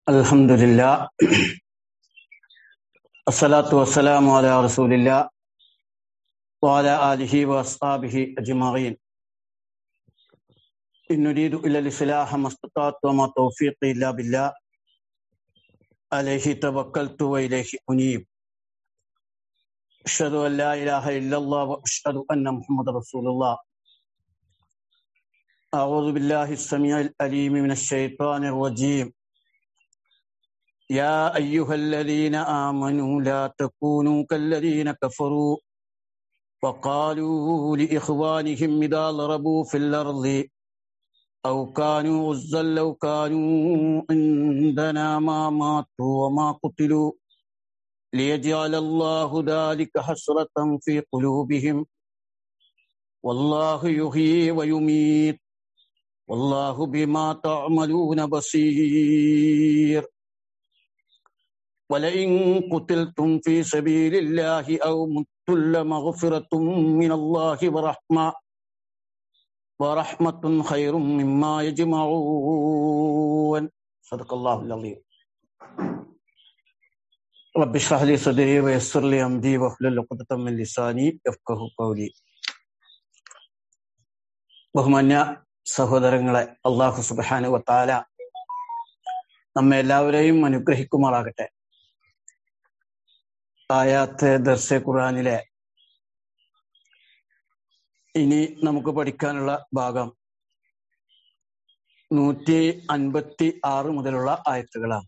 الحمد لله الصلاة والسلام على رسول الله وعلى آله وأصحابه أجمعين إن نريد إلا الإصلاح ما استطعت وما توفيقي إلا بالله عليه توكلت وإليه أنيب أشهد أن لا إله إلا الله وأشهد أن محمد رسول الله أعوذ بالله السميع الأليم من الشيطان الرجيم يا أيها الذين آمنوا لا تكونوا كالذين كفروا وقالوا لإخوانهم إذا ضربوا في الأرض أو كانوا غزا لو كانوا عندنا ما ماتوا وما قتلوا ليجعل الله ذلك حسرة في قلوبهم والله يحيي ويميت والله بما تعملون بصير ولئن قتلتم في سبيل الله أو متم لمغفرة من الله ورحمة ورحمة خير مما يجمعون صدق الله العظيم رب اشرح لي صدري ويسر لي أمري واحلل عقدة من لساني يفقه قولي ബഹുമാന്യ സഹോദരങ്ങളെ അള്ളാഹു സുബാനു വത്താല നമ്മെ എല്ലാവരെയും അനുഗ്രഹിക്കുമാറാകട്ടെ ആയാത്ത് ദർശ ഖുറാനിലെ ഇനി നമുക്ക് പഠിക്കാനുള്ള ഭാഗം നൂറ്റി അൻപത്തി ആറ് മുതലുള്ള ആയത്തുകളാണ്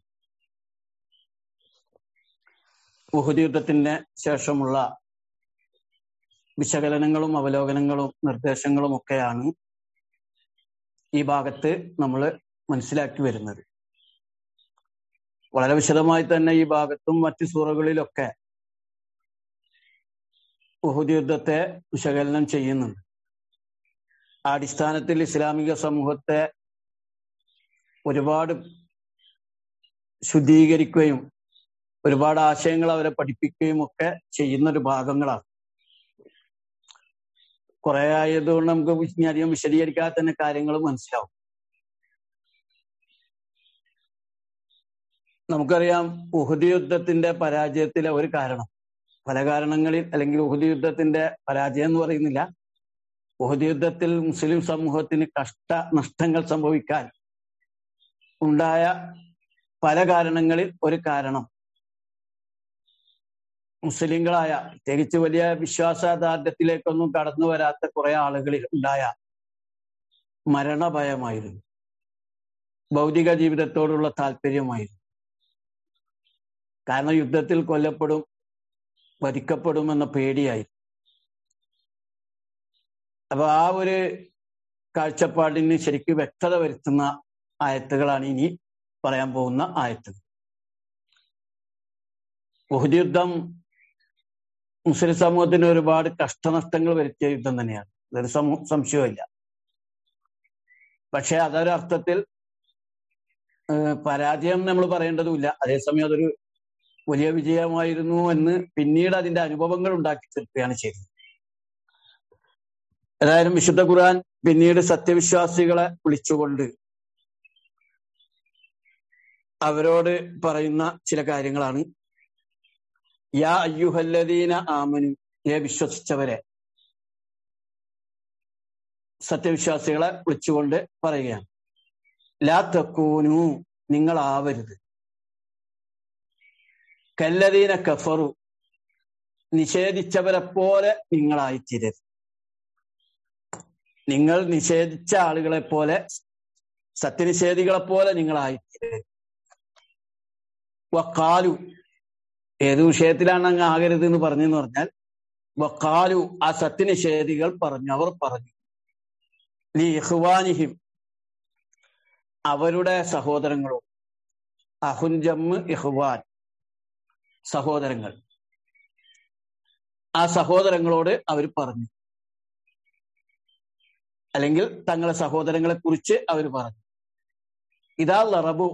ഉഹുദ് യുദ്ധത്തിന് ശേഷമുള്ള വിശകലനങ്ങളും അവലോകനങ്ങളും നിർദ്ദേശങ്ങളും ഒക്കെയാണ് ഈ ഭാഗത്ത് നമ്മൾ മനസ്സിലാക്കി വരുന്നത് വളരെ വിശദമായി തന്നെ ഈ ഭാഗത്തും മറ്റു സൂറകളിലൊക്കെ ഉഹുദ് യുദ്ധത്തെ വിശകലനം ചെയ്യുന്നുണ്ട് ആ അടിസ്ഥാനത്തിൽ ഇസ്ലാമിക സമൂഹത്തെ ഒരുപാട് ശുദ്ധീകരിക്കുകയും ഒരുപാട് ആശയങ്ങൾ അവരെ പഠിപ്പിക്കുകയും ഒക്കെ ചെയ്യുന്ന ഒരു ഭാഗങ്ങളാണ് കുറെ ആയതുകൊണ്ട് നമുക്ക് ഇനി അധികം വിശദീകരിക്കാതെ തന്നെ കാര്യങ്ങൾ മനസ്സിലാവും നമുക്കറിയാം ഉഹുദ് യുദ്ധത്തിന്റെ പരാജയത്തിലെ ഒരു കാരണം പല കാരണങ്ങളിൽ അല്ലെങ്കിൽ ഉഹുദ് യുദ്ധത്തിന്റെ പരാജയം എന്ന് പറയുന്നില്ല ഉഹുദ് യുദ്ധത്തിൽ മുസ്ലിം സമൂഹത്തിന് കഷ്ട നഷ്ടങ്ങൾ സംഭവിക്കാൻ ഉണ്ടായ പല കാരണങ്ങളിൽ ഒരു കാരണം മുസ്ലിങ്ങളായ പ്രത്യേകിച്ച് വലിയ വിശ്വാസദാർഢ്യത്തിലേക്കൊന്നും കടന്നു വരാത്ത കുറെ ആളുകളിൽ ഉണ്ടായ മരണഭയമായിരുന്നു ഭൗതിക ജീവിതത്തോടുള്ള താല്പര്യമായിരുന്നു കാരണം യുദ്ധത്തിൽ കൊല്ലപ്പെടും വധിക്കപ്പെടുമെന്ന പേടിയായി അപ്പൊ ആ ഒരു കാഴ്ചപ്പാടിന് ശരിക്കും വ്യക്തത വരുത്തുന്ന ആയത്തുകളാണ് ഇനി പറയാൻ പോകുന്ന ആയത്തുകൾ ഉഹുദ് യുദ്ധം മുസ്ലിം സമൂഹത്തിന് ഒരുപാട് കഷ്ടനഷ്ടങ്ങൾ വരുത്തിയ യുദ്ധം തന്നെയാണ് അതൊരു സമൂ സംശയമില്ല പക്ഷെ അതൊരർത്ഥത്തിൽ പരാജയം നമ്മൾ പറയേണ്ടതുമില്ല അതേസമയം അതൊരു വലിയ വിജയമായിരുന്നു എന്ന് പിന്നീട് അതിന്റെ അനുഭവങ്ങൾ ഉണ്ടാക്കി തീർക്കുകയാണ് ചെയ്തത് ഏതായാലും വിശുദ്ധ ഖുർആൻ പിന്നീട് സത്യവിശ്വാസികളെ വിളിച്ചുകൊണ്ട് അവരോട് പറയുന്ന ചില കാര്യങ്ങളാണ് യാ അയ്യുഹല്ലദീന ആമനു ഏ വിശ്വസിച്ചവരെ സത്യവിശ്വാസികളെ വിളിച്ചുകൊണ്ട് പറയുകയാണ് ലാ തക്കൂനു നിങ്ങളാവരുത് കല്ലദീന കഫറു നിഷേധിച്ചവരെ പോലെ നിങ്ങളായിത്തീരരുത് നിങ്ങൾ നിഷേധിച്ച ആളുകളെ പോലെ സത്യനിഷേധികളെ പോലെ നിങ്ങളായിത്തീരരുത് വക്കാലു ഏത് വിഷയത്തിലാണ് അങ്ങ് ആകരുത് എന്ന് പറഞ്ഞെന്ന് പറഞ്ഞാൽ വക്കാലു ആ സത്യനിഷേധികൾ പറഞ്ഞു അവർ പറഞ്ഞു ലി ഇഹ്വാനിഹിം അവരുടെ സഹോദരങ്ങളോട് അഹുൻജമ്മ് ഇഹ്വാൻ സഹോദരങ്ങൾ ആ സഹോദരങ്ങളോട് അവർ പറഞ്ഞു അല്ലെങ്കിൽ തങ്ങളെ സഹോദരങ്ങളെ കുറിച്ച് അവർ പറഞ്ഞു ഇതാ ലറബു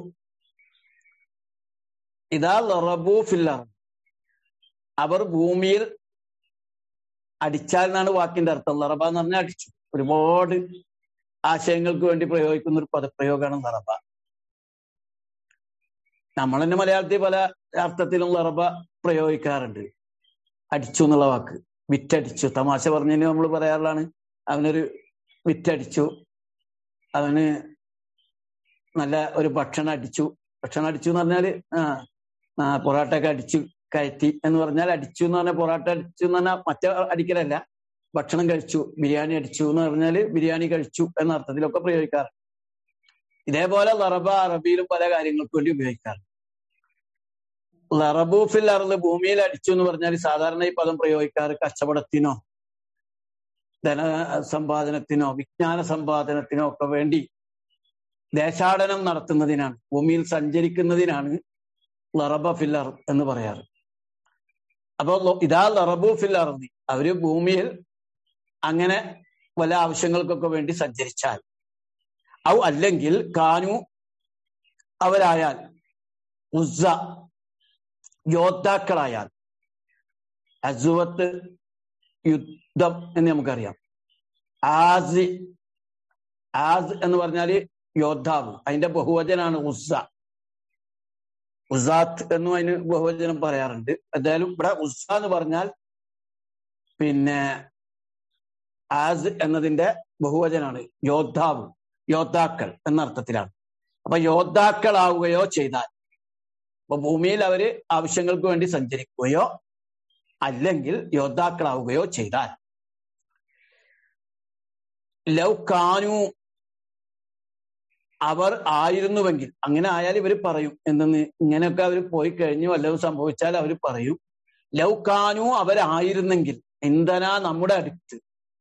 ഇതാ ലറബു ഫില്ലർ അവർ ഭൂമിയിൽ അടിച്ചാൽ എന്നാണ് വാക്കിന്റെ അർത്ഥം ലറബ എന്ന് പറഞ്ഞാൽ അടിച്ചു ഒരുപാട് ആശയങ്ങൾക്ക് വേണ്ടി പ്രയോഗിക്കുന്ന ഒരു പദപ്രയോഗമാണ് ലറബ നമ്മൾ തന്നെ മലയാളത്തിൽ പല അർത്ഥത്തിലും ലറബ പ്രയോഗിക്കാറുണ്ട് അടിച്ചു എന്നുള്ള വാക്ക് വിറ്റടിച്ചു തമാശ പറഞ്ഞതിന് നമ്മൾ പറയാറുള്ളതാണ് അവനൊരു വിറ്റടിച്ചു അവന് നല്ല ഒരു ഭക്ഷണം അടിച്ചു ഭക്ഷണം അടിച്ചു എന്ന് പറഞ്ഞാല് ആ ആ പൊറോട്ട ഒക്കെ അടിച്ചു കയറ്റി എന്ന് പറഞ്ഞാൽ അടിച്ചു എന്ന് പറഞ്ഞാൽ പൊറോട്ട അടിച്ചു എന്ന് പറഞ്ഞാൽ മറ്റേ അടിക്കലല്ല ഭക്ഷണം കഴിച്ചു ബിരിയാണി അടിച്ചു എന്ന് പറഞ്ഞാല് ബിരിയാണി കഴിച്ചു എന്ന അർത്ഥത്തിലൊക്കെ പ്രയോഗിക്കാറ് ഇതേപോലെ ലറബ അറബിയിലും പല കാര്യങ്ങൾക്ക് വേണ്ടി ഉപയോഗിക്കാറ് ലറബു ഫിൽ അറുത് ഭൂമിയിൽ അടിച്ചു എന്ന് പറഞ്ഞാൽ സാധാരണ ഈ പദം പ്രയോഗിക്കാറ് കച്ചവടത്തിനോ ധന സമ്പാദനത്തിനോ വിജ്ഞാന സമ്പാദനത്തിനോ ഒക്കെ വേണ്ടി ദേശാടനം നടത്തുന്നതിനാണ് ഭൂമിയിൽ സഞ്ചരിക്കുന്നതിനാണ് ലറബ ഫില്ലർ എന്ന് പറയാറ് അപ്പൊ ഇതാ ലറബു ഫില്ലർന്നി അവര് ഭൂമിയിൽ അങ്ങനെ വല്ല ആവശ്യങ്ങൾക്കൊക്കെ വേണ്ടി സഞ്ചരിച്ചാൽ ഔ അല്ലെങ്കിൽ കാനു അവരായാൽ ഉസ്സ യോദ്ധാക്കളായാൽ അസുവത്ത് യുദ്ധം എന്ന് നമുക്കറിയാം ആസ് ആസ് എന്ന് പറഞ്ഞാല് യോദ്ധാവ് അതിന്റെ ബഹുവചനാണ് ഉസ്സ ഉസാത്ത് എന്നും അതിന് ബഹുവചനം പറയാറുണ്ട് എന്തായാലും ഇവിടെ ഉസ്സ എന്ന് പറഞ്ഞാൽ പിന്നെ ആസ് എന്നതിന്റെ ബഹുവചനാണ് യോദ്ധാവ് യോദ്ധാക്കൾ എന്ന അർത്ഥത്തിലാണ് അപ്പൊ യോദ്ധാക്കളാവുകയോ ചെയ്താൽ അപ്പൊ ഭൂമിയിൽ അവര് ആവശ്യങ്ങൾക്ക് വേണ്ടി സഞ്ചരിക്കുകയോ അല്ലെങ്കിൽ യോദ്ധാക്കളാവുകയോ ചെയ്താൽ ലൗ കാനു അവർ ആയിരുന്നുവെങ്കിൽ അങ്ങനെ ആയാൽ ഇവർ പറയും എന്തെന്ന് ഇങ്ങനെയൊക്കെ അവർ പോയി കഴിഞ്ഞു വല്ലതും സംഭവിച്ചാൽ അവർ പറയും ലൗ കാനു അവരായിരുന്നെങ്കിൽ എന്തനാ നമ്മുടെ അടുത്ത്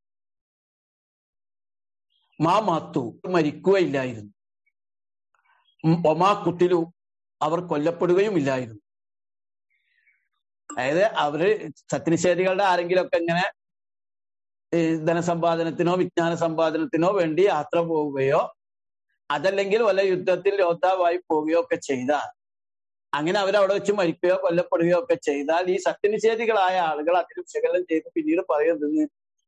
മാ മാത്തു മരിക്കുകയില്ലായിരുന്നു ഒമാ കുത്തിലു അവർ കൊല്ലപ്പെടുകയും ഇല്ലായിരുന്നു അതായത് അവര് സത്യനിഷേധികളുടെ ആരെങ്കിലുമൊക്കെ ഇങ്ങനെ ധനസമ്പാദനത്തിനോ വിജ്ഞാന സമ്പാദനത്തിനോ വേണ്ടി യാത്ര പോവുകയോ അതല്ലെങ്കിൽ വല്ല യുദ്ധത്തിൽ യോദ്ധാവായി പോവുകയോ ഒക്കെ ചെയ്താൽ അങ്ങനെ അവരവിടെ വെച്ച് മരിക്കുകയോ കൊല്ലപ്പെടുകയോ ഒക്കെ ചെയ്താൽ ഈ സത്യനിഷേധികളായ ആളുകൾ അതിന് വിശകലനം ചെയ്ത് പിന്നീട് പറയുന്നത്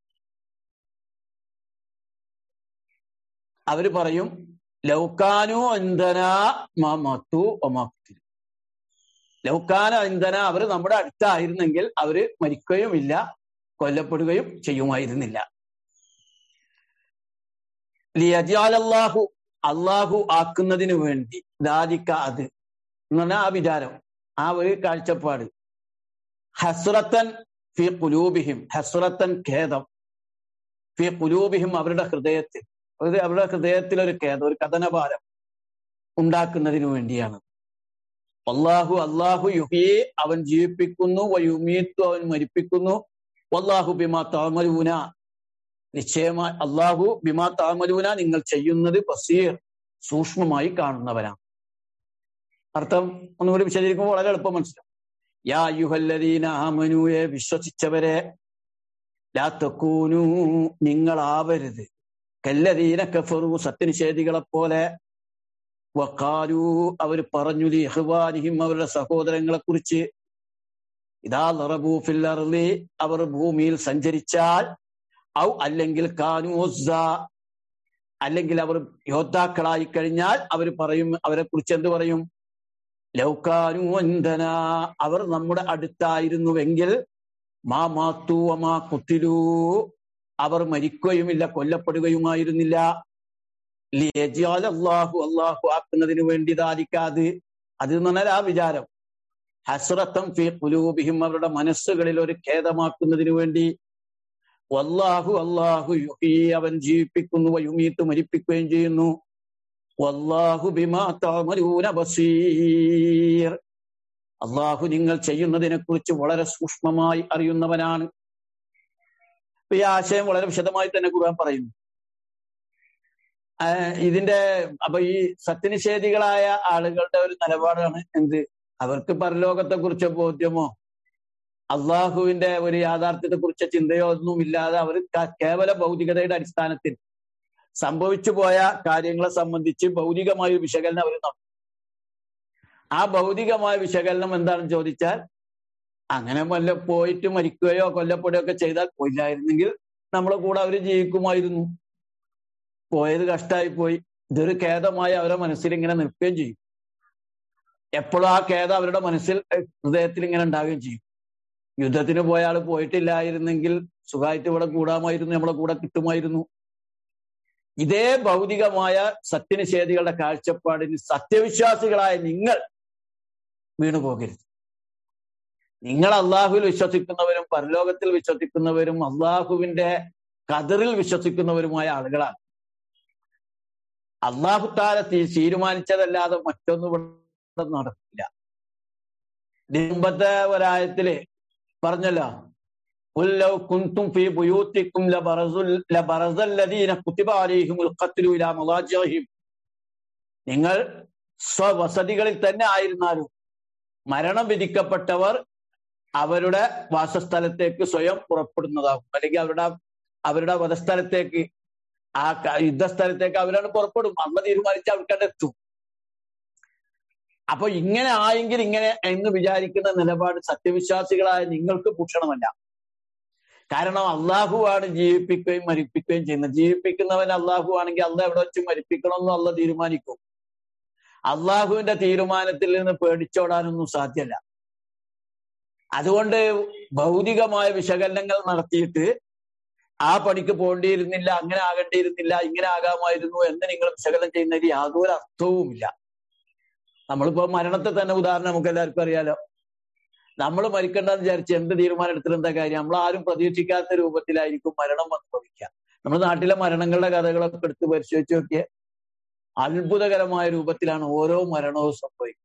അവര് പറയും ലൗക്കാനു ഇന്ധന മത്തു ഒമാക്കുത്തി ലൗക്കാന ഇന്ധന അവർ നമ്മുടെ അടുത്തായിരുന്നെങ്കിൽ അവര് മരിക്കുകയുമില്ല കൊല്ലപ്പെടുകയും ചെയ്യുമായിരുന്നില്ല ലിയജാലല്ലാഹു അള്ളാഹു ആക്കുന്നതിന് വേണ്ടി ദാലിക്ക അത് എന്ന് പറഞ്ഞാൽ ആ വിചാരം ആ ഒരു കാഴ്ചപ്പാട് ഹസ്രത്തൻ ഫി കുലൂബിഹിം ഹസ്രത്തൻ ഖേദം ഫി കുലൂബിഹിം അവരുടെ ഹൃദയത്തിൽ അവരുടെ ഹൃദയത്തിൽ ഒരു ഖേദം ഒരു കഥനഭാരം ഉണ്ടാക്കുന്നതിന് വേണ്ടിയാണ് അള്ളാഹു അള്ളാഹു യുഹിയെ അവൻ ജീവിപ്പിക്കുന്നു വയുമീത്തു അവൻ മരിപ്പിക്കുന്നു വല്ലാഹു ബിമാ താമലൂന നിശ്ചയമായി അള്ളാഹു ബിമാ താമലൂന നിങ്ങൾ ചെയ്യുന്നത് ബസീർ സൂക്ഷ്മമായി കാണുന്നവനാണ് അർത്ഥം ഒന്നുകൂടി വിശദീകരിക്കുമ്പോൾ വളരെ എളുപ്പം മനസ്സിലാവും യാ യുഹല്ലദീന ആമനുയെ വിശ്വസിച്ചവരെ ലാ തക്കൂനു നിങ്ങളാവരുത് കല്ലദീന കഫറു സത്യനിഷേധികളെ പോലെ വക്കാലു അവർ പറഞ്ഞു ലി ഇഹ്വാനിഹിം അവരുടെ സഹോദരങ്ങളെ കുറിച്ച് ഇതാ ലറബൂ ഫിൽ അർളി അവർ ഭൂമിയിൽ സഞ്ചരിച്ചാൽ ഔ അല്ലെങ്കിൽ കാനൂസ അല്ലെങ്കിൽ അവർ യോദ്ധാക്കളായി കഴിഞ്ഞാൽ അവർ പറയും അവരെ കുറിച്ച് എന്ത് പറയും ലൗക്കാനു അന്തന അവർ നമ്മുടെ അടുത്തായിരുന്നുവെങ്കിൽ മാ മാത്തു മാ കുത്തിലൂ അവർ മരിക്കുകയുമില്ല കൊല്ലപ്പെടുകയുമായിരുന്നില്ല അള്ളാഹു അള്ളാഹു ആക്കുന്നതിന് വേണ്ടി ദാലിക്കാത് അത് എന്ന് പറഞ്ഞാൽ ആ വിചാരം ഹസ്രത്തം ഫി കുലൂബിഹിം അവരുടെ മനസ്സുകളിൽ ഒരു ഖേദമാക്കുന്നതിന് വേണ്ടി വല്ലാഹു അള്ളാഹു യുഹി അവൻ ജീവിപ്പിക്കുന്നു യുമീത്ത് മരിപ്പിക്കുകയും ചെയ്യുന്നു വല്ലാഹു ബിമാ തഅമലൂന ബസീർ അള്ളാഹു നിങ്ങൾ ചെയ്യുന്നതിനെ കുറിച്ച് വളരെ സൂക്ഷ്മമായി അറിയുന്നവനാണ് ഈ ആശയം വളരെ വിശദമായി തന്നെ ഖുർആൻ പറയുന്നു ഇതിന്റെ അപ്പൊ ഈ സത്യനിഷേധികളായ ആളുകളുടെ ഒരു നിലപാടാണ് എന്ത് അവർക്ക് പരലോകത്തെ കുറിച്ച് ബോധ്യമോ അള്ളാഹുവിന്റെ ഒരു യാഥാർത്ഥ്യത്തെ കുറിച്ച് ചിന്തയോ ഒന്നും ഇല്ലാതെ അവർ കേവല ഭൗതികതയുടെ അടിസ്ഥാനത്തിൽ സംഭവിച്ചു പോയ കാര്യങ്ങളെ സംബന്ധിച്ച് ഭൗതികമായ ഒരു വിശകലനം അവർ നടത്തും ആ ഭൗതികമായ വിശകലനം എന്താണെന്ന് ചോദിച്ചാൽ അങ്ങനെ വല്ല പോയിട്ട് മരിക്കുകയോ കൊല്ലപ്പെടുകയോ ഒക്കെ ചെയ്താൽ പോയില്ലായിരുന്നെങ്കിൽ നമ്മളെ കൂടെ അവർ ജീവിക്കുമായിരുന്നു പോയത് കഷ്ടമായി പോയി ഇതൊരു ഖേദമായി അവരെ മനസ്സിൽ ഇങ്ങനെ നിൽക്കുകയും ചെയ്യും എപ്പോഴും ആ ഖേദം അവരുടെ മനസ്സിൽ ഹൃദയത്തിൽ ഇങ്ങനെ ഉണ്ടാവുകയും ചെയ്യും യുദ്ധത്തിന് പോയ ആൾ പോയിട്ടില്ലായിരുന്നെങ്കിൽ സുഖമായിട്ട് ഇവിടെ കൂടാമായിരുന്നു നമ്മളെ കൂടെ കിട്ടുമായിരുന്നു ഇതേ ഭൗതികമായ സത്യനിഷേധികളുടെ കാഴ്ചപ്പാടിന് സത്യവിശ്വാസികളായ നിങ്ങൾ വീണുപോകരുത് നിങ്ങൾ അള്ളാഹുവിൽ വിശ്വസിക്കുന്നവരും പരലോകത്തിൽ വിശ്വസിക്കുന്നവരും അള്ളാഹുവിന്റെ കതിറിൽ വിശ്വസിക്കുന്നവരുമായ ആളുകളാണ് അള്ളാഹു താല തീരുമാനിച്ചതല്ലാതെ മറ്റൊന്നും ഇവിടെ നടക്കില്ല മുമ്പത്തെ ഒരായത്തില് പറഞ്ഞല്ലോ ഉല്ലൗ കുന്തും ഫീ ബുയൂത്തിക്കും ലബറസുൽ ലബറസല്ലദീന കുതിബ അലൈഹിമുൽ ഖത്ലു ഇലാ മളാജിഹിം നിങ്ങൾ സ്വവസതികളിൽ തന്നെ ആയിരുന്നാലും മരണം വിധിക്കപ്പെട്ടവർ അവരുടെ വാസസ്ഥലത്തേക്ക് സ്വയം പുറപ്പെടുന്നതാകും അല്ലെങ്കിൽ അവരുടെ അവരുടെ വധസ്ഥലത്തേക്ക് ആ യുദ്ധസ്ഥലത്തേക്ക് അവരാണ് പുറപ്പെടും അമ്മ തീരുമാനിച്ച് അവർക്കവിടെ എത്തും അപ്പൊ ഇങ്ങനെ ആയെങ്കിൽ ഇങ്ങനെ എന്ന് വിചാരിക്കുന്ന നിലപാട് സത്യവിശ്വാസികളായ നിങ്ങൾക്ക് ഭൂഷണമല്ല കാരണം അള്ളാഹുവാണ് ജീവിപ്പിക്കുകയും മരിപ്പിക്കുകയും ചെയ്യുന്നത് ജീവിപ്പിക്കുന്നവൻ അള്ളാഹു ആണെങ്കിൽ അള്ള എവിടെ വെച്ച് മരിപ്പിക്കണമെന്നും അള്ള തീരുമാനിക്കും അള്ളാഹുവിന്റെ തീരുമാനത്തിൽ നിന്ന് പേടിച്ചോടാനൊന്നും സാധ്യമല്ല അതുകൊണ്ട് ഭൗതികമായ വിശകലനങ്ങൾ നടത്തിയിട്ട് ആ പണിക്ക് പോകേണ്ടിയിരുന്നില്ല അങ്ങനെ ആകേണ്ടിയിരുന്നില്ല ഇങ്ങനെ ആകാമായിരുന്നു എന്ന് നിങ്ങൾ വിശകലനം ചെയ്യുന്നതിൽ യാതൊരു അർത്ഥവുമില്ല നമ്മളിപ്പോ മരണത്തെ തന്നെ ഉദാഹരണം നമുക്ക് എല്ലാവർക്കും അറിയാലോ നമ്മൾ മരിക്കണ്ടെന്ന് വിചാരിച്ച് എന്ത് തീരുമാനം എടുത്തിരുന്ന കാര്യം നമ്മൾ ആരും പ്രതീക്ഷിക്കാത്ത രൂപത്തിലായിരിക്കും മരണം സംഭവിക്കുക നമ്മുടെ നാട്ടിലെ മരണങ്ങളുടെ കഥകളൊക്കെ എടുത്ത് പരിശോധിച്ച് നോക്കിയ അത്ഭുതകരമായ രൂപത്തിലാണ് ഓരോ മരണവും സംഭവിക്കുന്നത്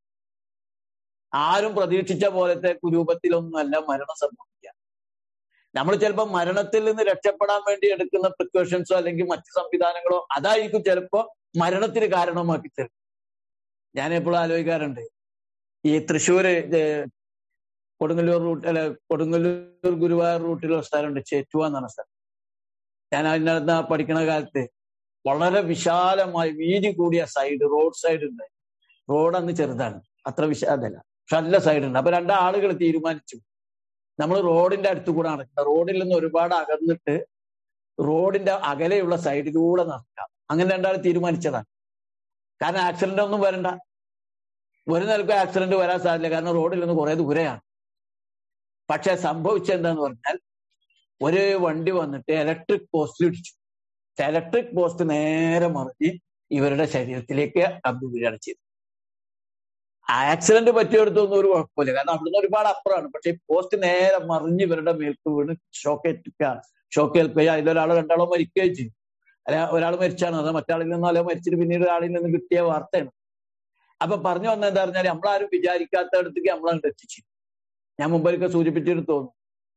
ആരും പ്രതീക്ഷിച്ച പോലത്തെ രൂപത്തിലൊന്നുമല്ല മരണം സംഭവിക്കുക നമ്മൾ ചിലപ്പോൾ മരണത്തിൽ നിന്ന് രക്ഷപ്പെടാൻ വേണ്ടി എടുക്കുന്ന പ്രിക്കോഷൻസോ അല്ലെങ്കിൽ മറ്റു സംവിധാനങ്ങളോ അതായിരിക്കും ചിലപ്പോ മരണത്തിന് കാരണമാക്കി തരും ഞാൻ എപ്പോഴും ആലോചിക്കാറുണ്ട് ഈ തൃശ്ശൂര് കൊടുങ്ങല്ലൂർ റൂട്ട് അല്ല കൊടുങ്ങല്ലൂർ ഗുരുവായൂർ റൂട്ടിലുള്ള സ്ഥലമുണ്ട് ചേറ്റുവ എന്നാണ് സ്ഥലം ഞാൻ അതിനകത്ത് പഠിക്കുന്ന കാലത്ത് വളരെ വിശാലമായ വീതി കൂടിയ സൈഡ് റോഡ് സൈഡ് ഉണ്ട് റോഡ് അന്ന് ചെറുതാണ് അത്ര വിശാലല്ല പക്ഷെ നല്ല സൈഡ് ഉണ്ട് അപ്പൊ രണ്ടാളുകൾ തീരുമാനിച്ചു നമ്മൾ റോഡിന്റെ അടുത്ത് കൂടെ നടക്കുക റോഡിൽ നിന്ന് ഒരുപാട് അകന്നിട്ട് റോഡിന്റെ അകലെയുള്ള സൈഡിലൂടെ നടക്കാം അങ്ങനെ രണ്ടാൾ തീരുമാനിച്ചതാണ് കാരണം ആക്സിഡന്റ് ഒന്നും വരണ്ട ഒരു നിലക്കും ആക്സിഡന്റ് വരാൻ സാധ്യത കാരണം റോഡിൽ നിന്ന് കുറെ ദൂരെയാണ് പക്ഷെ സംഭവിച്ചെന്താന്ന് പറഞ്ഞാൽ ഒരു വണ്ടി വന്നിട്ട് ഇലക്ട്രിക് പോസ്റ്റിൽ ഇടിച്ചു ഇലക്ട്രിക് പോസ്റ്റ് നേരെ മറിഞ്ഞ് ഇവരുടെ ശരീരത്തിലേക്ക് അബ്ദു വീഴാണ് ചെയ്തത് ആക്സിഡന്റ് പറ്റിയെടുത്തൊന്നും ഒരു കുഴപ്പമില്ല കാരണം അവിടുന്ന് ഒരുപാട് അപ്പുറമാണ് പക്ഷെ ഈ പോസ്റ്റ് നേരെ മറിഞ്ഞ് ഇവരുടെ മേൽക്ക് വീണ് ഷോക്ക് ഏൽപ്പിക്കുകയാണ് ഷോക്ക് ഏൽക്കുകയും അതിലൊരാൾ രണ്ടാളോ മരിക്കുകയും ചെയ്യും അല്ല ഒരാൾ മരിച്ചാണ് അത് മറ്റാളിൽ നിന്നോ അല്ലെ മരിച്ചിട്ട് പിന്നീട് ഒരാളിൽ നിന്ന് കിട്ടിയ വാർത്തയാണ് അപ്പൊ പറഞ്ഞു വന്നത് എന്താ പറഞ്ഞാൽ നമ്മളാരും വിചാരിക്കാത്തടത്തേക്ക് നമ്മളങ്ങോട്ട് എത്തിച്ചു ഞാൻ മുമ്പൊരിക്കൽ സൂചിപ്പിച്ചിട്ട് തോന്നുന്നു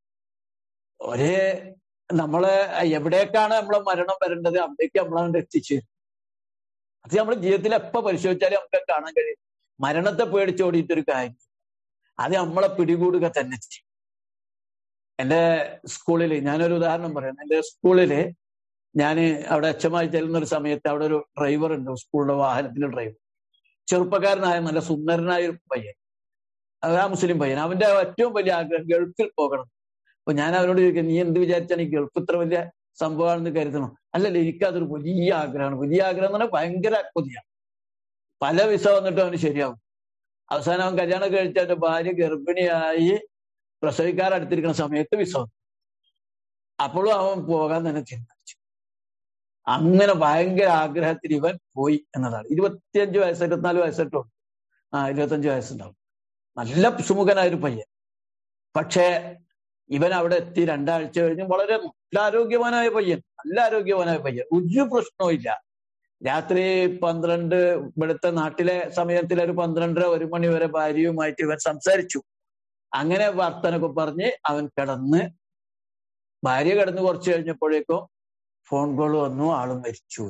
ഒരേ നമ്മളെ എവിടേക്കാണ് നമ്മളെ മരണം വരേണ്ടത് അവിടേക്ക് നമ്മളങ്ങോട്ട് എത്തിച്ചു അത് നമ്മുടെ ജീവിതത്തിൽ എപ്പോ പരിശോധിച്ചാലും നമുക്ക് കാണാൻ കഴിയും മരണത്തെ പേടിച്ചോടിയിട്ടൊരു കാര്യം അത് നമ്മളെ പിടികൂടുക തന്നെ ചെയ്യും എന്റെ സ്കൂളിൽ ഞാനൊരു ഉദാഹരണം പറയാം എന്റെ സ്കൂളില് ഞാൻ അവിടെ അച്ഛമായി ചെല്ലുന്ന ഒരു സമയത്ത് അവിടെ ഒരു ഡ്രൈവർ ഉണ്ട് സ്കൂളിലെ വാഹനത്തിന്റെ ഡ്രൈവർ ചെറുപ്പക്കാരനായ നല്ല സുന്ദരനായ ഒരു പയ്യൻ അത് ആ മുസ്ലിം പയ്യൻ അവന്റെ ഏറ്റവും വലിയ ആഗ്രഹം ഗൾഫിൽ പോകണം അപ്പൊ ഞാൻ അവരോട് ചോദിക്കാം നീ എന്ത് വിചാരിച്ചാണ് ഈ ഗൾഫ് ഇത്ര വലിയ സംഭവമാണെന്ന് കരുതണം അല്ലല്ല എനിക്കതൊരു വലിയ ആഗ്രഹമാണ് വലിയ ആഗ്രഹം എന്ന് പറഞ്ഞാൽ ഭയങ്കര കൊതിയാണ് പല വിസ വന്നിട്ടും അവന് ശരിയാവും അവസാനം അവൻ കല്യാണം കഴിച്ച അവന്റെ ഭാര്യ ഗർഭിണിയായി പ്രസവിക്കാറടുത്തിരിക്കുന്ന സമയത്ത് വിസ വന്നു അപ്പോഴും അവൻ പോകാൻ തന്നെ തീരുമാനിച്ചു അങ്ങനെ ഭയങ്കര ആഗ്രഹത്തിൽ ഇവൻ പോയി എന്നതാണ് ഇരുപത്തിയഞ്ച് വയസ്സ് ഇരുപത്തിനാല് വയസ്സായിട്ടുണ്ട് ആ ഇരുപത്തഞ്ച് വയസ്സുണ്ടാവും നല്ല സുമുഖനായ ഒരു പയ്യൻ പക്ഷേ ഇവൻ അവിടെ എത്തി രണ്ടാഴ്ച കഴിഞ്ഞ് വളരെ നല്ല ആരോഗ്യവാനായ പയ്യൻ നല്ല ആരോഗ്യവാനായ പയ്യൻ ഒരു പ്രശ്നവും ഇല്ല രാത്രി പന്ത്രണ്ട് ഇവിടുത്തെ നാട്ടിലെ സമയത്തിൽ ഒരു പന്ത്രണ്ടര ഒരു മണി വരെ ഭാര്യയുമായിട്ട് ഇവൻ സംസാരിച്ചു അങ്ങനെ വർത്തനൊക്കെ പറഞ്ഞ് അവൻ കിടന്ന് ഭാര്യ കിടന്ന് കുറച്ച് കഴിഞ്ഞപ്പോഴേക്കും ഫോൺ കോൾ വന്നു ആളും മരിച്ചു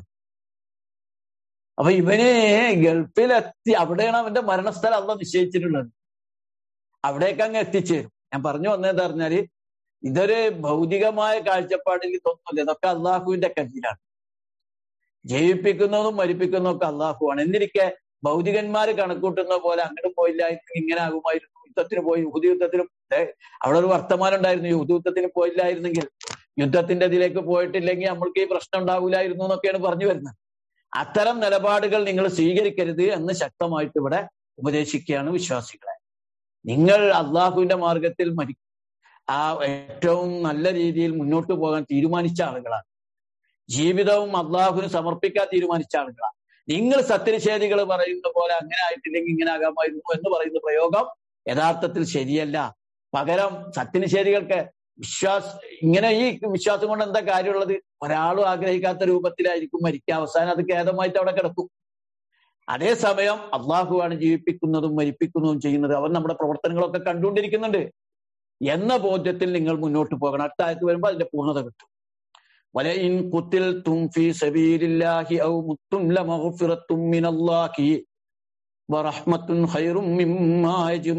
അപ്പൊ ഇവന് ഗൾഫിലെത്തി അവിടെയാണ് അവന്റെ മരണസ്ഥലം അല്ല നിശ്ചയിച്ചിട്ടുള്ളത് അവിടേക്ക് അങ്ങ് എത്തിച്ചേരും ഞാൻ പറഞ്ഞു വന്നതെന്ന് പറഞ്ഞാല് ഇതൊരു ഭൗതികമായ കാഴ്ചപ്പാടിൽ തോന്നുന്നില്ല ഇതൊക്കെ അള്ളാഹുവിന്റെ കയ്യിലാണ് ജയിപ്പിക്കുന്നതും മരിപ്പിക്കുന്നതും ഒക്കെ അള്ളാഹുവാണ് എന്നിരിക്കെ ഭൗതികന്മാര് കണക്കൂട്ടുന്ന പോലെ അങ്ങോട്ട് പോയില്ലായിരുന്നെങ്കിൽ ഇങ്ങനെ ആകുമായിരുന്നു യുദ്ധത്തിന് പോയി യുദ്ധ യുദ്ധത്തിനും അവിടെ ഒരു വർത്തമാനം ഉണ്ടായിരുന്നു യുദ്ധ യുദ്ധത്തിന് പോയില്ലായിരുന്നെങ്കിൽ യുദ്ധത്തിന്റെ ഇതിലേക്ക് പോയിട്ടില്ലെങ്കിൽ നമ്മൾക്ക് ഈ പ്രശ്നം ഉണ്ടാവില്ലായിരുന്നു എന്നൊക്കെയാണ് പറഞ്ഞു വരുന്നത് അത്തരം നിലപാടുകൾ നിങ്ങൾ സ്വീകരിക്കരുത് എന്ന് ശക്തമായിട്ട് ഇവിടെ ഉപദേശിക്കുകയാണ് വിശ്വാസികളെ നിങ്ങൾ അള്ളാഹുവിന്റെ മാർഗത്തിൽ മരി ആ ഏറ്റവും നല്ല രീതിയിൽ മുന്നോട്ട് പോകാൻ തീരുമാനിച്ച ആളുകളാണ് ജീവിതവും അള്ളാഹുവിന് സമർപ്പിക്കാൻ തീരുമാനിച്ച ആളുകളാണ് നിങ്ങൾ സത്യനിഷേധികൾ പറയുന്ന പോലെ അങ്ങനെ ആയിട്ടില്ലെങ്കിൽ ഇങ്ങനെ ആകാമായിരുന്നു എന്ന് പറയുന്ന പ്രയോഗം യഥാർത്ഥത്തിൽ ശരിയല്ല പകരം സത്യനിഷേധികൾക്ക് വിശ്വാസ ഇങ്ങനെ ഈ വിശ്വാസം കൊണ്ട് എന്താ കാര്യമുള്ളത് ഒരാളും ആഗ്രഹിക്കാത്ത രൂപത്തിലായിരിക്കും മരിക്കുക അവസാനം അത് ഖേദമായിട്ട് അവിടെ കിടക്കും അതേസമയം അള്ളാഹുവാണ് ജീവിപ്പിക്കുന്നതും മരിപ്പിക്കുന്നതും ചെയ്യുന്നത് അവൻ നമ്മുടെ പ്രവർത്തനങ്ങളൊക്കെ കണ്ടുകൊണ്ടിരിക്കുന്നുണ്ട് എന്ന ബോധ്യത്തിൽ നിങ്ങൾ മുന്നോട്ട് പോകണം അടുത്ത ആയത്ത് വരുമ്പോൾ അതിന്റെ പൂർണ്ണത കിട്ടും വലയിൻ കുത്തിൽ തുംഫി സബീലില്ലാഹി ഔ മുത്തും ലമഗ്ഫിറത്തും മിനല്ലാഹി വറഹ്മത്തുൻ ഖൈറും മിമ്മാ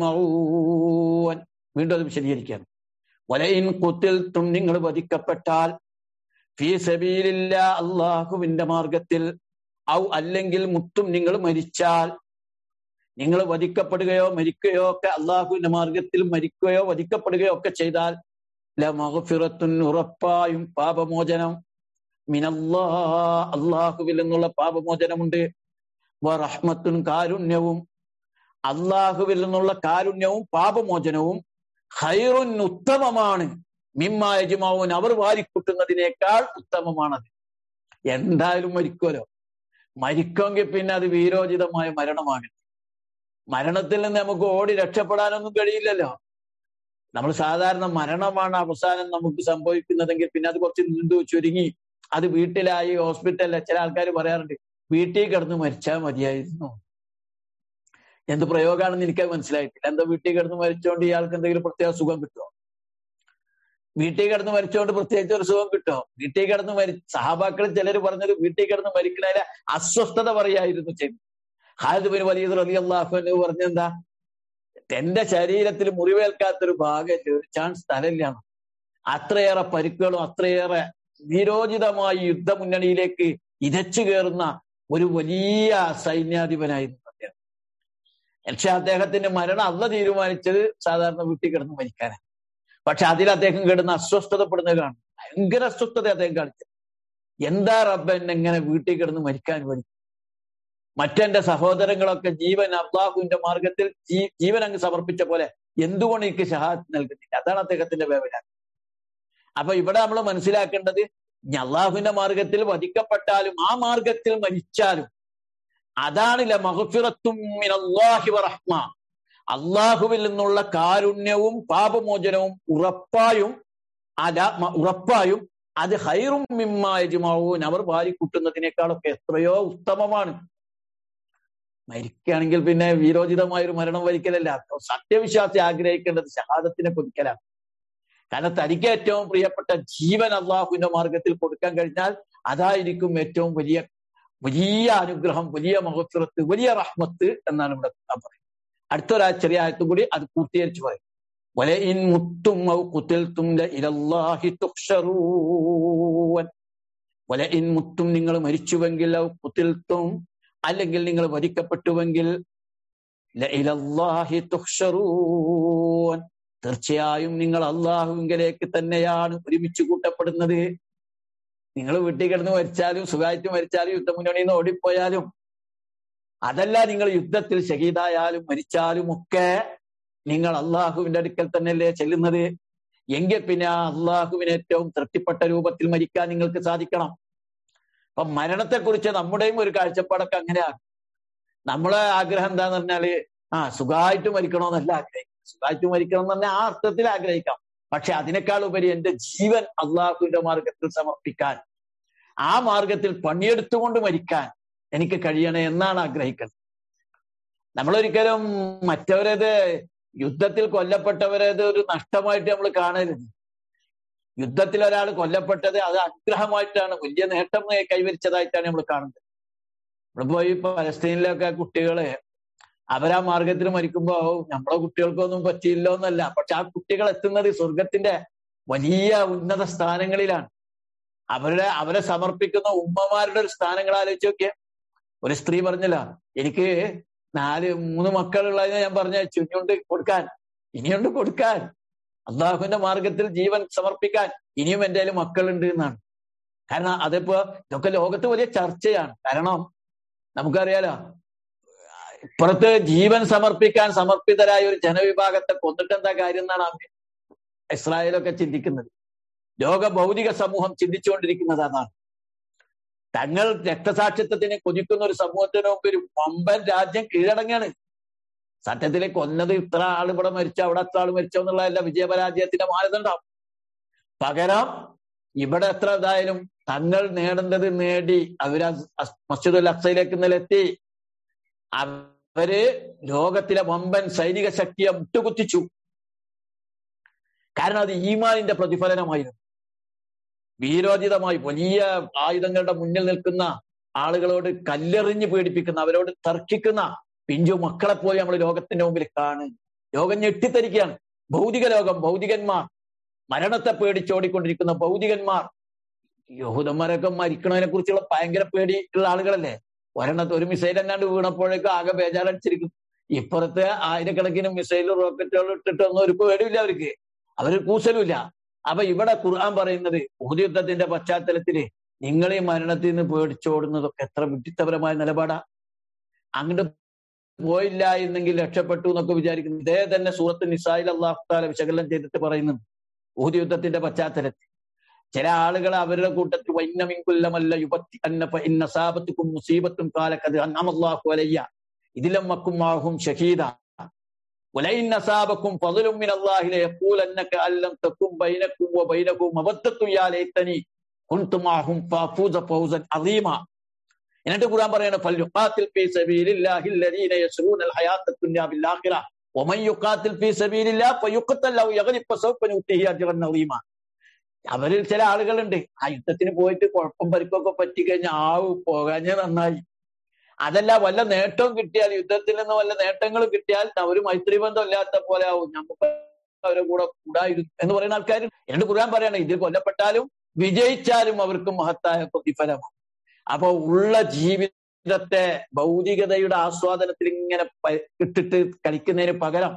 യജ്മഊൻ വീണ്ടും അത് വിശദീകരിക്കുകയാണ് വലയിൻ കുത്തിൽ തും നിങ്ങൾ വധിക്കപ്പെട്ടാൽ ഫീ സബീലില്ല അള്ളാഹുവിന്റെ മാർഗത്തിൽ ഔ അല്ലെങ്കിൽ മുത്തും നിങ്ങൾ മരിച്ചാൽ നിങ്ങൾ വധിക്കപ്പെടുകയോ മരിക്കുകയോ ഒക്കെ അള്ളാഹുവിന്റെ മാർഗത്തിൽ മരിക്കുകയോ വധിക്കപ്പെടുകയോ ഒക്കെ ചെയ്താൽ ലമഗ്ഫിറത്തുൻ ഉറപ്പായും പാപമോചനം മിനല്ലാ അള്ളാഹുവിൽ നിന്നുള്ള പാപമോചനമുണ്ട് റഹ്മത്തുൻ കാരുണ്യവും അള്ളാഹുവിൽ നിന്നുള്ള കാരുണ്യവും പാപമോചനവും ഹൈറുൻ ഉത്തമമാണ് മിമ്മായജുമാവൻ അവർ വാരിക്കൂട്ടുന്നതിനേക്കാൾ ഉത്തമമാണത് എന്തായാലും മരിക്കുമല്ലോ മരിക്കുമെങ്കിൽ പിന്നെ അത് വീരോചിതമായ മരണമാണ് മരണത്തിൽ നിന്ന് നമുക്ക് ഓടി രക്ഷപ്പെടാനൊന്നും കഴിയില്ലല്ലോ നമ്മൾ സാധാരണ മരണമാണ് അവസാനം നമുക്ക് സംഭവിക്കുന്നതെങ്കിൽ പിന്നെ അത് കുറച്ച് നീണ്ടു ചുരുങ്ങി അത് വീട്ടിലായി ഹോസ്പിറ്റലിലെ ചില ആൾക്കാർ പറയാറുണ്ട് വീട്ടിൽ കിടന്ന് മരിച്ചാൽ മതിയായിരുന്നു എന്ത് പ്രയോഗമാണെന്ന് എനിക്ക് മനസ്സിലായിട്ടില്ല എന്താ വീട്ടിൽ കിടന്ന് മരിച്ചോണ്ട് ഇയാൾക്ക് എന്തെങ്കിലും പ്രത്യേക സുഖം കിട്ടുമോ വീട്ടിൽ കിടന്ന് മരിച്ചോണ്ട് പ്രത്യേകിച്ച് ഒരു സുഖം കിട്ടുമോ വീട്ടിൽ കിടന്ന് മരി സഹാബാക്കളിൽ ചിലർ പറഞ്ഞത് വീട്ടിൽ കിടന്ന് മരിക്കണതിലെ അസ്വസ്ഥത പറയായിരുന്നു ചെയ്തു ഹാലിദ് ബിൻ വലിയ റലി അള്ളാഹു പറഞ്ഞെന്താ എന്റെ ശരീരത്തിൽ മുറിവേൽക്കാത്തൊരു ഭാഗം ഒരു ചാൻസ് സ്ഥലമില്ലാണ് അത്രയേറെ പരിക്കുകളും അത്രയേറെ വീരോചിതമായ യുദ്ധമുന്നണിയിലേക്ക് ഇരച്ചു കയറുന്ന ഒരു വലിയ സൈന്യാധിപനായിരുന്നു അദ്ദേഹം പക്ഷെ അദ്ദേഹത്തിന്റെ മരണം അല്ല തീരുമാനിച്ചത് സാധാരണ വീട്ടിൽ കിടന്ന് മരിക്കാനാണ് പക്ഷെ അതിൽ അദ്ദേഹം കിടന്ന് അസ്വസ്ഥതപ്പെടുന്നത് കാണും ഭയങ്കര അസ്വസ്ഥത അദ്ദേഹം കാണിച്ചത് എന്താ റബ്ബ എന്നെ ഇങ്ങനെ വീട്ടിൽ കിടന്ന് മരിക്കാൻ വരും മറ്റെന്റെ സഹോദരങ്ങളൊക്കെ ജീവൻ അള്ളാഹുവിന്റെ മാർഗത്തിൽ ജീവൻ അങ്ങ് സമർപ്പിച്ച പോലെ എന്തുകൊണ്ട് എനിക്ക് ഷഹാദ് നൽകുന്നില്ല അതാണ് അദ്ദേഹത്തിന്റെ വേവന അപ്പൊ ഇവിടെ നമ്മൾ മനസ്സിലാക്കേണ്ടത് അള്ളാഹുവിന്റെ മാർഗത്തിൽ വധിക്കപ്പെട്ടാലും ആ മാർഗത്തിൽ മരിച്ചാലും അതാണില്ല മഹഫിറത്തും റഹ്മ അള്ളാഹുവിൽ നിന്നുള്ള കാരുണ്യവും പാപമോചനവും ഉറപ്പായും അല ഉറപ്പായും അത് ഹൈറും മിമ്മായജുമാവൂൻ അവർ വാരിക്കൂട്ടുന്നതിനേക്കാളൊക്കെ എത്രയോ ഉത്തമമാണ് മരിക്കുകയാണെങ്കിൽ പിന്നെ വീരോചിതമായ ഒരു മരണം വരിക്കലല്ല സത്യവിശ്വാസി ആഗ്രഹിക്കേണ്ടത് ഷഹാദത്തിനെ കൊതിക്കലാണ് കാരണം തനിക്ക് ഏറ്റവും പ്രിയപ്പെട്ട ജീവൻ അള്ളാഹുവിന്റെ മാർഗത്തിൽ കൊടുക്കാൻ കഴിഞ്ഞാൽ അതായിരിക്കും ഏറ്റവും വലിയ വലിയ അനുഗ്രഹം വലിയ മഹോത്സവത്ത് വലിയ റഹ്മത്ത് എന്നാണ് ഇവിടെ പറയുന്നത് അടുത്തൊരാ ചെറിയ ആയത്തും കൂടി അത് പൂർത്തീകരിച്ചു പറയും വല ഇൻ മുത്തും കുത്തിൽത്തും ഇലല്ലാഹി തുക്ഷറൂൻ വല ഇൻ മുത്തും നിങ്ങൾ മരിച്ചുവെങ്കിൽ ഔ കുത്തിൽത്തും അല്ലെങ്കിൽ നിങ്ങൾ വരിക്കപ്പെട്ടുവെങ്കിൽ ഇലല്ലാഹി തുക്ഷറൂൻ തീർച്ചയായും നിങ്ങൾ അള്ളാഹുവിങ്കലേക്ക് തന്നെയാണ് ഒരുമിച്ച് കൂട്ടപ്പെടുന്നത് നിങ്ങൾ വീട്ടിൽ കിടന്ന് മരിച്ചാലും സുഖമായിട്ട് മരിച്ചാലും യുദ്ധമുന്നണിയിൽ നിന്ന് ഓടിപ്പോയാലും അതല്ല നിങ്ങൾ യുദ്ധത്തിൽ ഷഹീദായാലും മരിച്ചാലും ഒക്കെ നിങ്ങൾ അള്ളാഹുവിന്റെ അടുക്കൽ തന്നെയല്ലേ ചെല്ലുന്നത് എങ്കിൽ പിന്നെ ആ അള്ളാഹുവിന് ഏറ്റവും തൃപ്തിപ്പെട്ട രൂപത്തിൽ മരിക്കാൻ നിങ്ങൾക്ക് സാധിക്കണം അപ്പൊ മരണത്തെക്കുറിച്ച് നമ്മുടെയും ഒരു കാഴ്ചപ്പാടൊക്കെ അങ്ങനെയാണ് നമ്മളെ ആഗ്രഹം എന്താന്ന് പറഞ്ഞാല് ആ സുഖമായിട്ട് മരിക്കണമെന്നല്ല ആഗ്രഹിക്കും സുഖമായിട്ട് മരിക്കണം എന്ന് പറഞ്ഞാൽ ആ അർത്ഥത്തിൽ ആഗ്രഹിക്കാം പക്ഷെ അതിനേക്കാൾ ഉപരി എന്റെ ജീവൻ അള്ളാഹുവിന്റെ മാർഗത്തിൽ സമർപ്പിക്കാൻ ആ മാർഗത്തിൽ പണിയെടുത്തുകൊണ്ട് മരിക്കാൻ എനിക്ക് കഴിയണേ എന്നാണ് ആഗ്രഹിക്കുന്നത് നമ്മളൊരിക്കലും മറ്റവരത് യുദ്ധത്തിൽ കൊല്ലപ്പെട്ടവരത് ഒരു നഷ്ടമായിട്ട് നമ്മൾ കാണരുത് യുദ്ധത്തിൽ ഒരാൾ കൊല്ലപ്പെട്ടത് അത് അനുഗ്രഹമായിട്ടാണ് വലിയ നേട്ടം കൈവരിച്ചതായിട്ടാണ് നമ്മൾ കാണുന്നത് നമ്മളിപ്പോ ഈ പലസ്തീനിലൊക്കെ കുട്ടികള് അവരാ മാർഗത്തിൽ മരിക്കുമ്പോ നമ്മളെ കുട്ടികൾക്കൊന്നും പറ്റിയില്ലോ എന്നല്ല പക്ഷെ ആ കുട്ടികൾ എത്തുന്നത് സ്വർഗത്തിന്റെ വലിയ ഉന്നത സ്ഥാനങ്ങളിലാണ് അവരുടെ അവരെ സമർപ്പിക്കുന്ന ഉമ്മമാരുടെ ഒരു സ്ഥാനങ്ങൾ ആലോചിച്ച് നോക്കിയേ ഒരു സ്ത്രീ പറഞ്ഞല്ല എനിക്ക് നാല് മൂന്ന് മക്കളുള്ളതിനെ ഞാൻ പറഞ്ഞ ചുഞ്ഞുണ്ട് കൊടുക്കാൻ ഇനിയുണ്ട് കൊടുക്കാൻ അള്ളാഹുവിന്റെ മാർഗത്തിൽ ജീവൻ സമർപ്പിക്കാൻ ഇനിയും എൻ്റെ കയ്യിൽ മക്കളുണ്ട് എന്നാണ് കാരണം അതിപ്പോ ഇതൊക്കെ ലോകത്ത് വലിയ ചർച്ചയാണ് കാരണം നമുക്കറിയാലോ ഇപ്പുറത്ത് ജീവൻ സമർപ്പിക്കാൻ സമർപ്പിതരായ ഒരു ജനവിഭാഗത്തെ കൊന്നിട്ട് എന്താ കാര്യം എന്നാണ് അമ്മ ഇസ്രായേലൊക്കെ ചിന്തിക്കുന്നത് ലോക ഭൗതിക സമൂഹം ചിന്തിച്ചുകൊണ്ടിരിക്കുന്നത് അതാണ് തങ്ങൾ രക്തസാക്ഷിത്വത്തിന് കൊതിക്കുന്ന ഒരു സമൂഹത്തിന് മുമ്പ് ഒരു വമ്പൻ രാജ്യം കീഴടങ്ങാണ് സത്യത്തിൽ കൊന്നത് ഇത്ര ആൾ ഇവിടെ മരിച്ചു അവിടെ എത്ര ആൾ മരിച്ചോ എന്നുള്ളതല്ല വിജയപരാജയത്തിന്റെ മാനദണ്ഡം പകരം ഇവിടെ എത്ര ഇതായാലും തങ്ങൾ നേടേണ്ടത് നേടി അവര് മസ്ജിദുൽ അക്സയിലേക്ക് ഇന്നലെ എത്തി അവര് ലോകത്തിലെ വമ്പൻ സൈനിക ശക്തിയെ മുട്ടുകുത്തിച്ചു കാരണം അത് ഈമാനിന്റെ പ്രതിഫലനമായിരുന്നു വീരോചിതമായി വലിയ ആയുധങ്ങളുടെ മുന്നിൽ നിൽക്കുന്ന ആളുകളോട് കല്ലെറിഞ്ഞ് പേടിപ്പിക്കുന്ന അവരോട് തർക്കിക്കുന്ന പിഞ്ചു മക്കളെ പോയി നമ്മൾ ലോകത്തിന്റെ മുമ്പിൽ കാണ് ലോകം ഞെട്ടിത്തരിക്കുകയാണ് ഭൗതിക ലോകം ഭൗതികന്മാർ മരണത്തെ പേടിച്ചോടിക്കൊണ്ടിരിക്കുന്ന ഭൗതികന്മാർ യഹൂദന്മാരൊക്കെ മരിക്കണതിനെ കുറിച്ചുള്ള ഭയങ്കര പേടി ഉള്ള ആളുകളല്ലേ ഒരെണ്ണത്ത് ഒരു മിസൈൽ എങ്ങാണ്ട് വീണപ്പോഴേക്കും ആകെ ബേജാറടിച്ചിരിക്കും ഇപ്പുറത്തെ ആയിരക്കണക്കിന് മിസൈൽ റോക്കറ്റുകൾ ഇട്ടിട്ടൊന്നും ഒരു പേടിയില്ല അവർക്ക് അവർ കൂസലുമില്ല അപ്പൊ ഇവിടെ ഖുർആൻ പറയുന്നത് ഊഹദ് യുദ്ധത്തിന്റെ പശ്ചാത്തലത്തില് നിങ്ങൾ ഈ മരണത്തിൽ നിന്ന് പേടിച്ചോടുന്നതൊക്കെ എത്ര വിഡിത്തപരമായ നിലപാടാ അങ്ങോട്ട് പോയില്ല എന്നെങ്കിൽ രക്ഷപ്പെട്ടു എന്നൊക്കെ വിചാരിക്കുന്നു ഇതേ തന്നെ സൂറത്ത് നിസായിൽ അള്ളാഹു താല വിശകലനം ചെയ്തിട്ട് പറയുന്നുണ്ട് ഊഹദ് യുദ്ധത്തിന്റെ പശ്ചാത്തലത്തിൽ ചില ആളുകൾ അവരുടെ കൂട്ടത്തിൽ വൈന്നമിൻകുല്ലമല്ല യുപത്തി അന്നപ്പ ഇന്ന സാപത്തുക്കും മുസീബത്തും കാലക്കത് അന്നമല്ലാഹു അലയ്യ ഇതിലും മക്കുമാഹും ഷഹീദ ولئن أصابكم فضل من الله ليقولنك أن لم تكن بينكم وبينه مودة يا ليتني كنت معهم فافوز فوزا عظيما എന്നിട്ട് ഖുർആൻ പറയാണ് ഫൽയുഖാത്തിൽ ഫീ സബീലില്ലാഹി الذين يسرون الحياة الدنيا بالآخرة ومن يقاتل في سبيل الله فيقتل أو يغلب فسوف نؤتيه أجرا عظيما അവരിൽ ചില ആളുകളുണ്ട് ആ യുദ്ധത്തിന് പോയിട്ട് കുഴപ്പം പരിക്കൊക്കെ പറ്റി കഴിഞ്ഞാൽ ആവ് പോകാഞ്ഞ നന്നായി അതല്ല വല്ല നേട്ടവും കിട്ടിയാൽ യുദ്ധത്തിൽ നിന്ന് വല്ല നേട്ടങ്ങളും കിട്ടിയാൽ ഒരു മൈത്രി ബന്ധം ഇല്ലാത്ത പോലെ ആവും നമുക്ക് അവരെ കൂടെ കൂടായിരുന്നു എന്ന് പറയുന്ന ആൾക്കാർ എന്നിട്ട് ഖുർആൻ പറയാണ് ഇതിൽ കൊല്ലപ്പെട്ടാലും വിജയിച്ചാലും അവർക്ക് മഹത്തായ പ്രതിഫലമാണ് അപ്പൊ ഉള്ള ജീവിതത്തെ ഭൗതികതയുടെ ആസ്വാദനത്തിൽ ഇങ്ങനെ ഇട്ടിട്ട് കളിക്കുന്നതിന് പകരം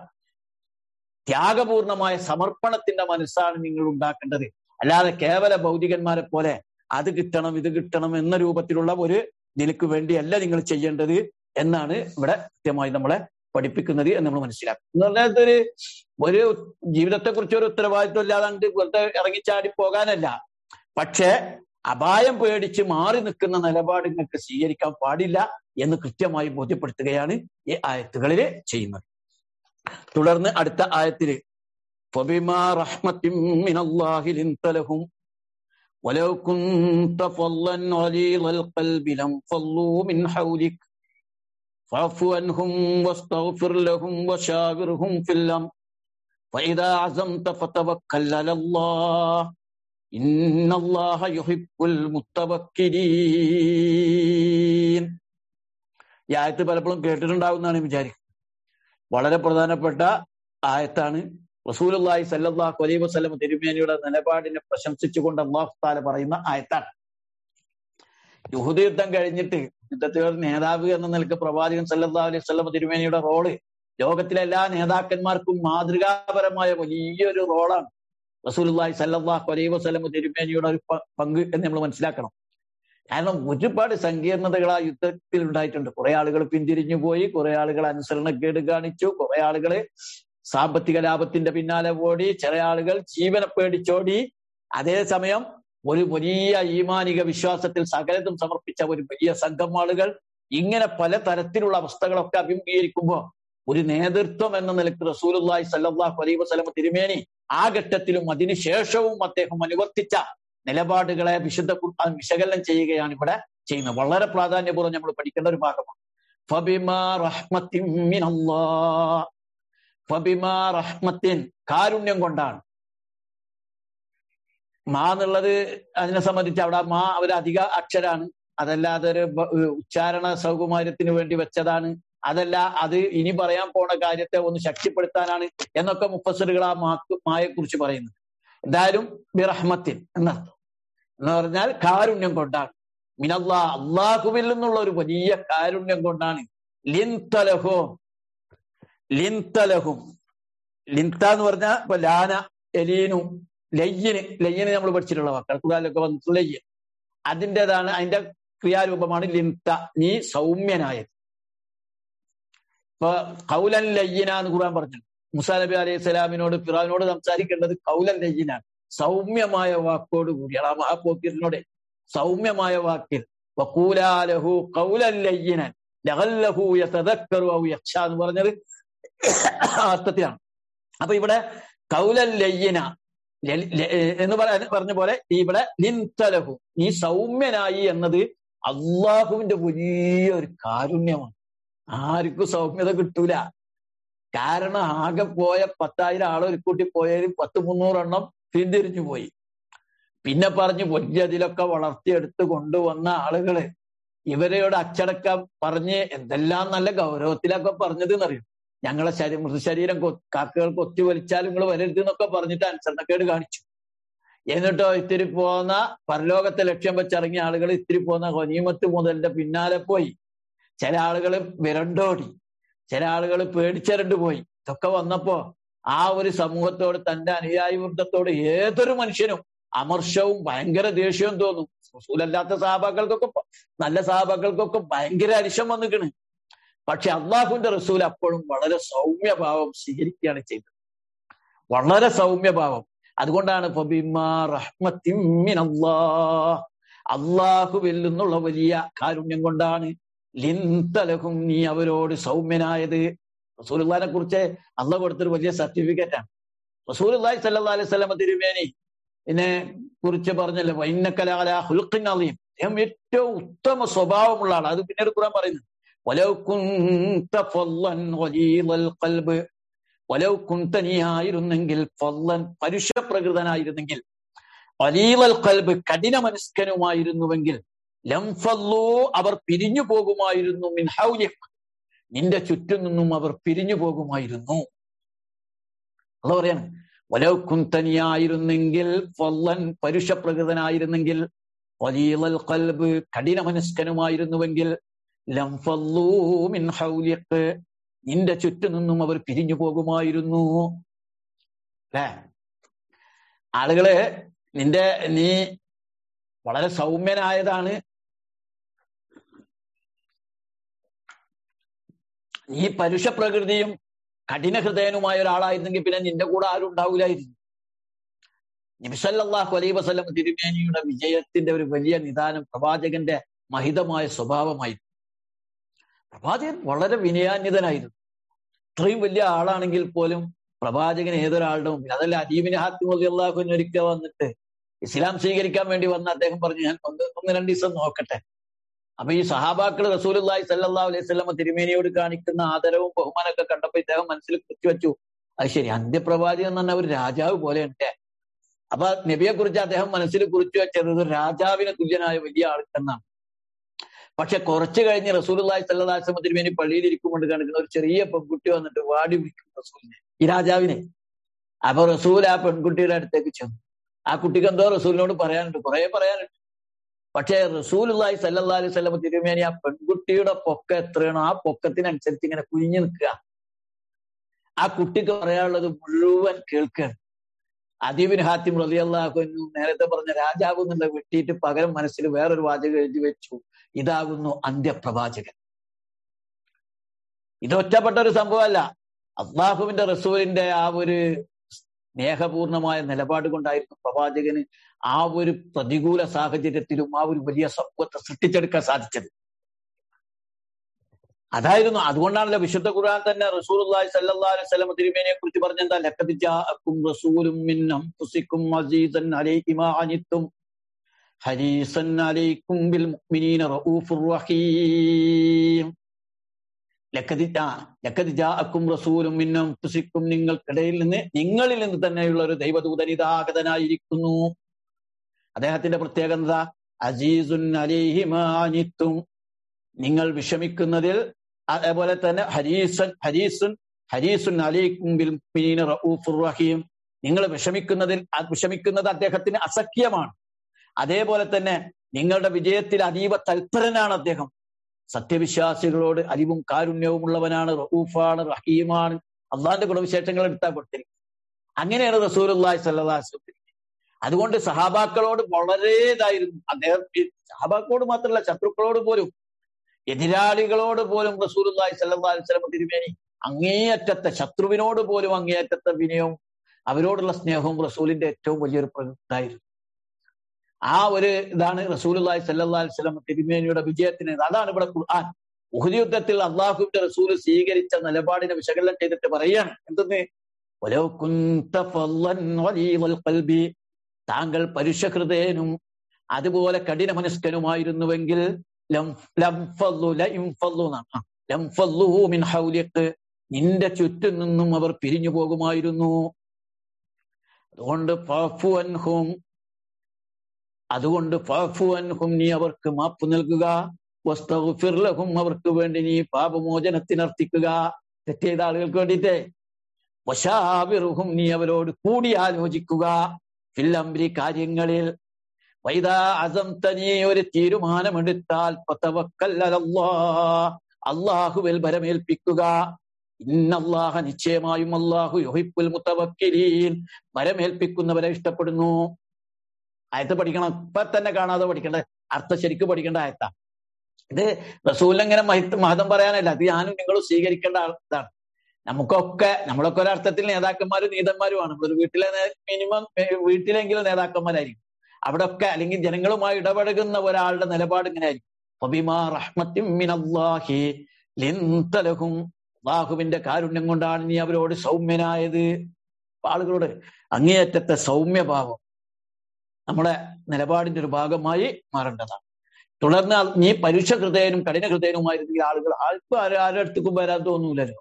ത്യാഗപൂർണമായ സമർപ്പണത്തിന്റെ മനസ്സാണ് നിങ്ങൾ ഉണ്ടാക്കേണ്ടത് അല്ലാതെ കേവല ഭൗതികന്മാരെ പോലെ അത് കിട്ടണം ഇത് കിട്ടണം എന്ന രൂപത്തിലുള്ള ഒരു നിലക്ക് വേണ്ടിയല്ല നിങ്ങൾ ചെയ്യേണ്ടത് എന്നാണ് ഇവിടെ കൃത്യമായി നമ്മളെ പഠിപ്പിക്കുന്നത് എന്ന് നമ്മൾ മനസ്സിലാക്കും എന്ന് പറഞ്ഞാൽ ഒരു ഒരു ജീവിതത്തെക്കുറിച്ച് ഒരു ഉത്തരവാദിത്വം ഇല്ലാതെ വെറുതെ ഇറങ്ങിച്ചാടി പോകാനല്ല പക്ഷേ അപായം പേടിച്ച് മാറി നിൽക്കുന്ന നിലപാട് നിങ്ങൾക്ക് സ്വീകരിക്കാൻ പാടില്ല എന്ന് കൃത്യമായി ബോധ്യപ്പെടുത്തുകയാണ് ഈ ആയത്തുകളിൽ ചെയ്യുന്നത് തുടർന്ന് അടുത്ത ആയത്തില് فبما رحمة من الله لنت لهم ولو كنت فظا غليظ القلب لانفضوا من حولك فاعف عنهم واستغفر لهم وشاورهم في الامر فاذا عزمت فتوكل على الله ان الله يحب المتوكلين ഈ ആയത്ത് പലപ്പോഴും കേട്ടിട്ടുണ്ടാവുന്നതാണ് വിചാരിക്കുന്നത് വളരെ പ്രധാനപ്പെട്ട ആയത്താണ് റസൂലുള്ളാഹി സല്ലല്ലാഹു അലൈഹി വസല്ലം തിരുമേനിയുടെ നിലപാടിനെ പ്രശംസിച്ചുകൊണ്ട് അള്ളാഹു താല പറയുന്ന ആയത്താണ് യുഹുദ് യുദ്ധം കഴിഞ്ഞിട്ട് യുദ്ധത്തിലെ ഒരു നേതാവ് എന്ന നിലക്ക് പ്രവാചകൻ സല്ലല്ലാഹു അലൈഹി വസല്ലം തിരുമേനിയുടെ റോള് ലോകത്തിലെ എല്ലാ നേതാക്കന്മാർക്കും മാതൃകാപരമായ വലിയൊരു റോളാണ് റസൂലുള്ളാഹി സല്ലല്ലാഹു അലൈഹി വസല്ലം തിരുമേനിയുടെ ഒരു പങ്ക് എന്ന് നമ്മൾ മനസ്സിലാക്കണം കാരണം ഒരുപാട് സങ്കീർണതകൾ ആ യുദ്ധത്തിൽ ഉണ്ടായിട്ടുണ്ട് കുറെ ആളുകൾ പിന്തിരിഞ്ഞു പോയി കുറെ ആളുകൾ അനുസരണക്കേട് കാണിച്ചു കുറെ ആളുകൾ സാമ്പത്തിക ലാഭത്തിന്റെ പിന്നാലെ ഓടി ചില ആളുകൾ ജീവനെ പേടിച്ചോടി അതേസമയം ഒരു വലിയ ഈമാനിക വിശ്വാസത്തിൽ സകലതും സമർപ്പിച്ച ഒരു വലിയ സംഘം ആളുകൾ ഇങ്ങനെ പല തരത്തിലുള്ള അവസ്ഥകളൊക്കെ അഭിമുഖീകരിക്കുമ്പോൾ ഒരു നേതൃത്വം എന്ന നിലക്ക് റസൂലുള്ളാഹി സല്ലല്ലാഹു അലൈഹി വസല്ലം തിരുമേനി ആ ഘട്ടത്തിലും അതിനുശേഷവും അദ്ദേഹം അനുവർത്തിച്ച നിലപാടുകളെ വിശുദ്ധ ഖുർആൻ വിശകലനം ചെയ്യുകയാണ് ഇവിടെ ചെയ്യുന്നത് വളരെ പ്രാധാന്യപൂർവ്വം നമ്മൾ പഠിക്കേണ്ട ഒരു ഭാഗമാണ് ഫബിമാ റഹ്മത്തിൻ മിനല്ലാഹ് ഫബിമാ റഹ്മത്തിൻ കാരുണ്യം കൊണ്ടാണ് മാ എന്നുള്ളത് അതിനെ സംബന്ധിച്ച് അവിടെ മാ ഒരു അധിക അക്ഷരാണ് അതല്ലാതെ ഒരു ഉച്ചാരണ സൗകുമാര്യത്തിന് വേണ്ടി വെച്ചതാണ് അതല്ല അത് ഇനി പറയാൻ പോണ കാര്യത്തെ ഒന്ന് ശക്തിപ്പെടുത്താനാണ് എന്നൊക്കെ മുഫസറുകൾ ആ മാക്ക് മായെ കുറിച്ച് പറയുന്നത് എന്തായാലും ബിറഹ്മത്തിൻ എന്നർത്ഥം എന്ന് പറഞ്ഞാൽ കാരുണ്യം കൊണ്ടാണ് മിനല്ലാ അള്ളാഹുവിൽ നിന്നുള്ള ഒരു വലിയ കാരുണ്യം കൊണ്ടാണ് ലിൻതലഹും ലിൻതലഹും ലിൻത എന്ന് പറഞ്ഞാൽ ഇപ്പൊ ലാന എലീനു ലയ്യന് ലയ്യന് നമ്മൾ പഠിച്ചിട്ടുള്ള വാക്കുകൾ ഖുറാനിലൊക്കെ വന്നിട്ടുള്ള ലയ്യൻ അതിൻ്റെതാണ് അതിന്റെ ക്രിയാരൂപമാണ് ലിൻത നീ സൗമ്യനായത് ഇപ്പൊ കൗലൻ ലയ്യന എന്ന് ഖുർആൻ പറഞ്ഞു മുസാ നബി അലൈഹി സ്വലാമിനോട് ഫിറാവിനോട് സംസാരിക്കേണ്ടത് കൗലൻ ലയ്യനാണ് സൗമ്യമായ വാക്കോട് കൂടിയാണ് ആ മഹാപോക്കിരിനോട് സൗമ്യമായ വാക്കിൽ വക്കൂലാലഹു കൗലൻ ലയ്യനൻ ലഹല്ലഹു യതദക്കറു ഔ യഖ്ഷ എന്ന് പറഞ്ഞത് അർത്ഥത്തിലാണ് അപ്പൊ ഇവിടെ കൗലൻ ലയ്യന ല- ല- എന്ന് പറ- പറഞ്ഞ പോലെ ഇവിടെ ലിൻതലഹു നീ സൗമ്യനായി എന്നത് അള്ളാഹുവിന്റെ വലിയൊരു കാരുണ്യമാണ് ആർക്കും സൗമ്യത കിട്ടൂല കാരണം ആകെ പോയ പത്തായിരം ആളെ ഒരു കൂട്ടി പോയതിൽ പത്ത് മുന്നൂറെണ്ണം പിന്തിരിഞ്ഞു പോയി പിന്നെ പറഞ്ഞു വലിയതിലൊക്കെ വളർത്തിയെടുത്ത് കൊണ്ടുവന്ന ആളുകള് ഇവരെയോട് അച്ചടക്കം പറഞ്ഞ് എന്തെല്ലാം നല്ല ഗൗരവത്തിലൊക്കെ പറഞ്ഞത് എന്നറിയും ഞങ്ങളെ ശരീരം മൃതശരീരം കൊ- കാക്കകൾ കൊത്തി വലിച്ചാൽ നിങ്ങൾ വരരുത് എന്നൊക്കെ പറഞ്ഞിട്ട് അനുസരണക്കേട് കാണിച്ചു എന്നിട്ടോ ഇത്തിരി പോന്ന പരലോകത്തെ ലക്ഷ്യം വെച്ചിറങ്ങിയ ആളുകൾ ഇത്തിരി പോന്ന ഹനീമത്ത് മുതലിന്റെ പിന്നാലെ പോയി ചില ആളുകൾ വിരണ്ടോടി ചില ആളുകൾ പേടിച്ചരണ്ട് പോയി ഇതൊക്കെ വന്നപ്പോ ആ ഒരു സമൂഹത്തോട് തന്റെ അനുയായി വൃന്ദത്തോട് ഏതൊരു മനുഷ്യനും അമർഷവും ഭയങ്കര ദേഷ്യവും തോന്നും റസൂലല്ലാത്ത സഹാബാക്കൾക്കൊക്കെ പ- നല്ല സഹാബാക്കൾക്കൊക്കെ ഭയങ്കര അരിശം വന്നിക്കണ് പക്ഷെ അള്ളാഹുവിന്റെ റസൂൽ അപ്പോഴും വളരെ സൗമ്യഭാവം സ്വീകരിക്കുകയാണ് ചെയ്തത് വളരെ സൗമ്യഭാവം അതുകൊണ്ടാണ് ഫബിമാ റഹ്മത്തിൻ മിനല്ലാഹ്. അള്ളാഹുവിൽ നിന്നുള്ള വലിയ കാരുണ്യം കൊണ്ടാണ് ലിന്തലഹും നീ അവരോട് സൗമ്യനായത് റസൂലുള്ളാഹിനെ കുറിച്ച് അള്ള കൊടുത്തൊരു വലിയ സർട്ടിഫിക്കറ്റ് ആണ് റസൂലുള്ളാഹി സല്ലല്ലാഹു അലൈഹി വസല്ലം തിരുമേനി ഇതിനെ കുറിച്ച് പറഞ്ഞല്ലോ വൈന്നക്കലാല ഹുൽഖിൻ അലീം അദ്ദേഹം ഏറ്റവും ഉത്തമ സ്വഭാവമുള്ള ആളാണ് അത് പിന്നീട് ഖുർആൻ പറയുന്നു വലൗ കുന്ത ഫല്ലൻ ഗലീദൽ ഖൽബ് വലൗ കുന്ത നീ ആയിരുന്നെങ്കിൽ ഫല്ലൻ പരുഷപ്രകൃതനായിരുന്നെങ്കിൽ അലീലൽ ഖൽബ് കഠിന മനസ്കനുമായിരുന്നുവെങ്കിൽ ലം ഫല്ലു അവർ പിരിഞ്ഞു പോകുമായിരുന്നു മിൻ ഹൗലിക് നിന്റെ ചുറ്റും നിന്നും അവർ പിരിഞ്ഞു പോകുമായിരുന്നു അല്ല പറയാണ് വലൗ കുന്തനിയായിരുന്നെങ്കിൽ ഫല്ലൻ പരുഷപ്രകൃതനായിരുന്നെങ്കിൽ വലിയൽ കൽബ് കഠിന മനസ്കനുമായിരുന്നുവെങ്കിൽ ലം ഫല്ലൂ മിൻ ഹൗലിക് നിന്റെ ചുറ്റും നിന്നും അവർ പിരിഞ്ഞു പോകുമായിരുന്നു അല്ലേ ആളുകള് നിന്റെ നീ വളരെ സൗമ്യനായതാണ് നീ പരുഷ പ്രകൃതിയും കഠിന ഹൃദയനുമായ ഒരാളായിരുന്നെങ്കിൽ പിന്നെ നിന്റെ കൂടെ ആരും ഉണ്ടാവില്ലായിരുന്നു നബിസല്ലാഹു അലൈ വസല്ലം തിരുമേനിയുടെ വിജയത്തിന്റെ ഒരു വലിയ നിദാനം പ്രവാചകന്റെ മഹിതമായ സ്വഭാവമായിരുന്നു പ്രവാചകൻ വളരെ വിനയാന്യതനായിരുന്നു ഇത്രയും വലിയ ആളാണെങ്കിൽ പോലും പ്രവാചകൻ ഏതൊരാളുടെ മുമ്പിൽ അതല്ല അദീബിന് ഹാത്തിമതി അള്ളാഹുവിന് ഒരിക്കൽ വന്നിട്ട് ഇസ്ലാം സ്വീകരിക്കാൻ വേണ്ടി വന്ന അദ്ദേഹം പറഞ്ഞു ഞാൻ ഒന്ന് ഒന്ന് രണ്ട് ദിവസം നോക്കട്ടെ അപ്പൊ ഈ സഹാബാക്കൾ റസൂലുള്ളാഹി സല്ലല്ലാഹു അലൈഹി വസല്ലമ തിരുമേനിയോട് കാണിക്കുന്ന ആദരവും ബഹുമാനമൊക്കെ കണ്ടപ്പോ ഇദ്ദേഹം മനസ്സിൽ കുറിച്ചു വെച്ചു അത് ശരി അന്ത്യപ്രവാചകൻ എന്ന് പറഞ്ഞ ഒരു രാജാവ് പോലെയുണ്ട് അപ്പൊ നബിയെ കുറിച്ച് അദ്ദേഹം മനസ്സിൽ കുറിച്ചു വെച്ചത് ഒരു രാജാവിന് തുല്യനായ വലിയ ആൾ എന്നാണ് പക്ഷെ കുറച്ചു കഴിഞ്ഞ് റസൂലുള്ളാഹി സല്ലല്ലാഹു അലൈഹി വസല്ലമ തിരുമേനി പള്ളിയിൽ ഇരിക്കുമ്പോൾ കാണിക്കുന്ന ഒരു ചെറിയ പെൺകുട്ടി വന്നിട്ട് വാടി വിളിക്കും റസൂലിനെ ഈ രാജാവിനെ അപ്പൊ റസൂൽ ആ പെൺകുട്ടിയുടെ അടുത്തേക്ക് ചെന്നു ആ കുട്ടിക്ക് എന്തോ റസൂലിനോട് പറയാനുണ്ട് കുറെ പറയാനുണ്ട് പക്ഷേ റസൂലുള്ളാഹി സല്ലല്ലാഹു അലൈഹി വസല്ലം തിരുമേനി ആ പെൺകുട്ടിയുടെ പൊക്കം എത്രയാണോ ആ പൊക്കത്തിനനുസരിച്ച് ഇങ്ങനെ കുഞ്ഞു നിൽക്കുക ആ കുട്ടിക്ക് പറയാനുള്ളത് മുഴുവൻ കേൾക്കുകയാണ് അദീബിൻ ഹാത്തിം റളിയല്ലാഹു അൻഹു നേരത്തെ പറഞ്ഞ രാജാവ് എന്നുള്ള വെട്ടിയിട്ട് പകരം മനസ്സിൽ വേറൊരു വാചകം എഴുതി വെച്ചു ഇതാകുന്നു അന്ത്യപ്രവാചകൻ ഇത് ഒറ്റപ്പെട്ട ഒരു സംഭവമല്ല അള്ളാഹുവിന്റെ റസൂലിന്റെ ആ ഒരു സ്നേഹപൂർണമായ നിലപാട് കൊണ്ടായിരുന്നു പ്രവാചകന് ആ ഒരു പ്രതികൂല സാഹചര്യത്തിലും ആ ഒരു വലിയ സമൂഹത്തെ സൃഷ്ടിച്ചെടുക്കാൻ സാധിച്ചത് അതായിരുന്നു അതുകൊണ്ടാണല്ലോ വിശുദ്ധ ഖുർആൻ തന്നെ റസൂലുള്ളാഹി സ്വല്ലല്ലാഹു അലൈഹി വസല്ലം തിരുമേനിയെ കുറിച്ച് പറഞ്ഞെന്താ ലഖദ് ജാഅക്കും റസൂലും മിൻ അൻഫുസിക്കും അസീസൻ അലൈഹി മാ അനിത്തും ഹരീസൻ അലൈക്കും ബിൽ മുഅ്മിനീന റഊഫുർ റഹീം ലഖദ് ജാ ലഖദ് ജാഅക്കും റസൂലും മിൻ അൻഫുസിക്കും നിങ്ങൾക്കിടയിൽ നിന്ന് നിങ്ങളിൽ നിന്ന് തന്നെയുള്ള ഒരു ദൈവദൂതൻ ഇതാഗതനായിരിക്കുന്നു അദ്ദേഹത്തിന്റെ പ്രത്യേകത അസീസുൻ അലൈഹി മാ അനിത്തും നിങ്ങൾ വിഷമിക്കുന്നതിൽ അതേപോലെ തന്നെ ഹരീസൻ ഹരീസുൻ ഹരീസുൻ അലൈക്കും ബിൽ മുഅ്മിനീന റഊഫുർ റഹീം നിങ്ങൾ വിഷമിക്കുന്നതിൽ ആ വിഷമിക്കുന്നത് അദ്ദേഹത്തിന് അസഖ്യമാണ് അതേപോലെ തന്നെ നിങ്ങളുടെ വിജയത്തിൽ അതീവ തൽപരനാണ് അദ്ദേഹം സത്യവിശ്വാസികളോട് അലിവും കാരുണ്യവും ഉള്ളവനാണ് റഊഫാണ് റഹീമാണ് അള്ളാന്റെ ഗുണവിശേഷങ്ങൾ എടുത്താൽ കൊടുത്തിരിക്കും അങ്ങനെയാണ് റസൂലുള്ളാഹി സ്വല്ലല്ലാഹു അലൈഹി വസല്ലം അതുകൊണ്ട് സഹാബാക്കളോട് വളരെ ഇതായിരുന്നു അദ്ദേഹം ഈ സഹാബാക്കളോട് മാത്രമല്ല ശത്രുക്കളോട് പോലും എതിരാളികളോട് പോലും റസൂലുള്ളാഹി സ്വല്ലല്ലാഹു അലൈഹി വസല്ലം തിരുമേനി അങ്ങേയറ്റത്തെ ശത്രുവിനോട് പോലും അങ്ങേയറ്റത്തെ വിനയവും അവരോടുള്ള സ്നേഹവും റസൂലിന്റെ ഏറ്റവും വലിയൊരു ഇതായിരുന്നു ആ ഒരു ഇതാണ് റസൂലുള്ളാഹി സ്വല്ലല്ലാഹു അലൈഹി വസല്ലം തിരുമേനിയുടെ വിജയത്തിന് അതാണ് ഇവിടെ ഖുർആൻ ഉഹദ് യുദ്ധത്തിൽ അള്ളാഹുവിന്റെ റസൂൽ സ്വീകരിച്ച നിലപാടിനെ വിശകലനം ചെയ്തിട്ട് പറയാണ് എന്തെന്ന് "വലൗ കുന്ത ഫളൻ ഗലീദൽ ഖൽബി" താങ്കൾ പരുഷഹൃദയനും അതുപോലെ കഠിന മനസ്കനുമായിരുന്നുവെങ്കിൽ ലം ലം ഫളു ലഇൻ ഫളു എന്നാണ്. ആ, ലം ഫളു മിൻ ഹൗലിക് നിന്റെ ചുറ്റും നിന്നും അവർ പിരിഞ്ഞു പോകുമായിരുന്നു അതുകൊണ്ട് ഫഅഫു അൻഹും അതുകൊണ്ട് ഫഅഫു അൻഹും നീ അവർക്ക് മാപ്പ് നൽകുക വസ്തഗ്ഫിർ ലഹും അവർക്ക് വേണ്ടി നീ പാപമോചനത്തിനർത്ഥിക്കുക തെറ്റ് ചെയ്ത ആളുകൾക്ക് വേണ്ടിയിട്ട് വശാവിറുഹും നീ അവരോട് കൂടി ആലോചിക്കുക ഫില്ലംബ്രി കാര്യങ്ങളിൽ വൈദാ അസംത നീ ഒരു തീരുമാനമെടുത്താൽ ഫതവക്കൽ അലല്ലാഹ്. അള്ളാഹുവിൽ ഭരമേൽപ്പിക്കുക ഇന്നല്ലാഹ നിശ്ചയമായും അള്ളാഹു യുഹിപ്പുൽ മുത്തവക്കിലീൻ ഭരമേൽപ്പിക്കുന്നവരെ ഇഷ്ടപ്പെടുന്നു ആയത്ത് പഠിക്കണം ഇപ്പൊ തന്നെ കാണാതെ പഠിക്കേണ്ട അർത്ഥം ശരിക്കും പഠിക്കേണ്ട ആയത്താ ഇത് റസൂലിനെങ്ങനെ മഹിത്ത് മഹതം പറയാനല്ല അത് ഞാനും നിങ്ങളും സ്വീകരിക്കേണ്ട ആൾ- ഇതാണ് നമുക്കൊക്കെ നമ്മളൊക്കെ ഒരർത്ഥത്തിൽ നേതാക്കന്മാരും നീതന്മാരുമാണ് ഒരു വീട്ടിലെ മിനിമം വീട്ടിലെങ്കിലും നേതാക്കന്മാരായിരിക്കും അവിടെ ഒക്കെ അല്ലെങ്കിൽ ജനങ്ങളുമായി ഇടപഴകുന്ന ഒരാളുടെ നിലപാട് ഇങ്ങനെ ആയിരിക്കും ഫബിമാ റഹ്മത്തിൻ മിനല്ലാഹി ലിൻത ലഹും അള്ളാഹുവിന്റെ കാരുണ്യം കൊണ്ടാണ് നീ അവരോട് സൗമ്യനായത് അപ്പൊ ആളുകളോട് അങ്ങേയറ്റത്തെ സൗമ്യഭാവം നമ്മുടെ നിലപാടിന്റെ ഒരു ഭാഗമായി മാറേണ്ടതാണ് തുടർന്ന് അത് നീ പരുഷ ഹൃദയനും കഠിന ഹൃദയനുമായിരുന്നെങ്കിൽ ആളുകൾ ആർക്കും ആരും ആരുടെ അടുത്തേക്കും വരാൻ തോന്നൂലല്ലോ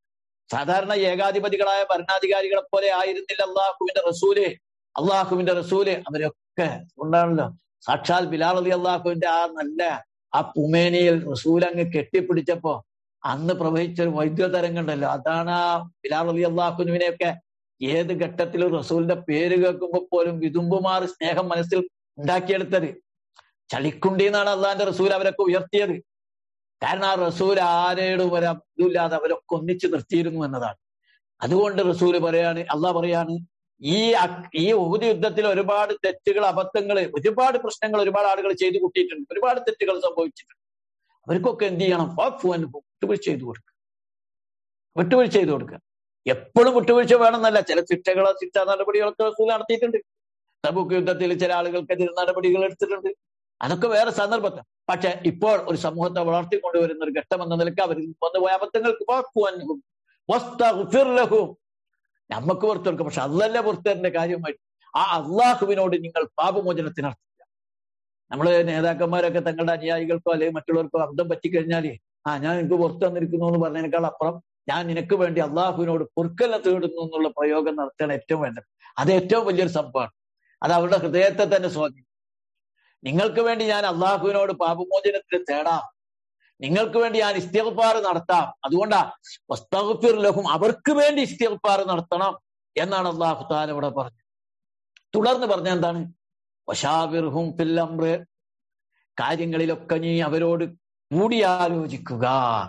സാധാരണ ഏകാധിപതികളായ ഭരണാധികാരികളെ പോലെ ആയിരുന്നില്ല അള്ളാഹുവിന്റെ റസൂല് അള്ളാഹുവിന്റെ റസൂല് അവരൊക്കെ ഉണ്ടാണല്ലോ സാക്ഷാൽ ബിലാൽ അലി അള്ളാഹുവിന്റെ ആ നല്ല ആ പുമേനിയിൽ റസൂൽ അങ്ങ് കെട്ടിപ്പിടിച്ചപ്പോ അന്ന് പ്രവഹിച്ച ഒരു വൈദ്യുത തരംഗമുണ്ടല്ലോ അതാണ് ആ ബിലാൽ അലി അള്ളാഹുവിനെയൊക്കെ ഏത് ഘട്ടത്തിലും റസൂലിന്റെ പേര് കേൾക്കുമ്പോൾ പോലും വിതുമ്പുമാർ സ്നേഹം മനസ്സിൽ ഉണ്ടാക്കിയെടുത്തത് ചളിക്കുണ്ടി എന്നാണ് അള്ളാന്റെ റസൂൽ അവരൊക്കെ ഉയർത്തിയത് കാരണം ആ റസൂൽ ആരോടും ഒരു ഇല്ലാതെ അവരൊക്കെ ഒന്നിച്ച് നിർത്തിയിരുന്നു എന്നതാണ് അതുകൊണ്ട് റസൂല് പറയാണ് അള്ളാഹ് പറയാണ് ഈ അക്- ഈ ഉഹുദ് യുദ്ധത്തിൽ ഒരുപാട് തെറ്റുകൾ അബദ്ധങ്ങൾ ഒരുപാട് പ്രശ്നങ്ങൾ ഒരുപാട് ആളുകൾ ചെയ്തു കൂട്ടിയിട്ടുണ്ട് ഒരുപാട് തെറ്റുകൾ സംഭവിച്ചിട്ടുണ്ട് അവർക്കൊക്കെ എന്ത് ചെയ്യണം ഫഅഫു അൻഹും. വിട്ടുവീഴ്ച ചെയ്തു കൊടുക്കുക വിട്ടുവീഴ്ച ചെയ്തു കൊടുക്കുക എപ്പോഴും വിട്ടുവീഴ്ച വേണമെന്നല്ല ചില ശിക്ഷകളോ ശിക്ഷാ നടപടികളൊക്കെ റസൂൽ നടത്തിയിട്ടുണ്ട് തബൂക്ക് യുദ്ധത്തിൽ ചില ആളുകൾക്കെതിരെ നടപടികൾ എടുത്തിട്ടുണ്ട് അതൊക്കെ വേറെ സന്ദർഭത്തിൽ പക്ഷെ ഇപ്പോൾ ഒരു സമൂഹത്തെ വളർത്തിക്കൊണ്ടുവരുന്ന ഒരു ഘട്ടം എന്ന നിലയ്ക്ക് അവരിൽ വന്നുപോയ അബദ്ധങ്ങൾക്ക് ഫഅഫു അൻഹും വസ്തഗ്ഫിർ ലഹും നമുക്ക് പുറത്തു കൊടുക്കും പക്ഷെ അതല്ല പുറത്തേണ്ട കാര്യമായിട്ട് ആ അള്ളാഹുവിനോട് നിങ്ങൾ പാപമോചനത്തിനർത്ഥില്ല നമ്മള് നേതാക്കന്മാരൊക്കെ തങ്ങളുടെ അനുയായികൾക്കോ അല്ലെങ്കിൽ മറ്റുള്ളവർക്കോ അബദ്ധം പറ്റിക്കഴിഞ്ഞാല് ആ ഞാൻ നിനക്ക് പുറത്തു വന്നിരിക്കുന്നു എന്ന് പറഞ്ഞതിനേക്കാൾ അപ്പുറം ഞാൻ നിനക്ക് വേണ്ടി അള്ളാഹുവിനോട് പൊറുക്കല്ല തേടുന്നു എന്നുള്ള പ്രയോഗം നടത്തുകയാണ് ഏറ്റവും വേണ്ടത് അത് ഏറ്റവും വലിയൊരു സംഭവമാണ് അത് അവരുടെ ഹൃദയത്തെ തന്നെ സ്വാധീനിക്കും നിങ്ങൾക്ക് വേണ്ടി ഞാൻ അള്ളാഹുവിനോട് പാപമോചനത്തിന് തേടാം നിങ്ങൾക്ക് വേണ്ടി ഞാൻ ഇസ്തിഗ്ഫാർ നടത്താം അതുകൊണ്ടാ വസ്തഗ്ഫിർ ലഹും അവർക്ക് വേണ്ടി ഇസ്തിഗ്ഫാർ നടത്തണം എന്നാണ് അള്ളാഹു താല ഇവിടെ പറഞ്ഞത് തുടർന്ന് പറഞ്ഞ എന്താണ് വശാവിർഹും ഫിൽ അംറ് കാര്യങ്ങളിലൊക്കെ നീ അവരോട് കൂടിയാലോചിക്കുക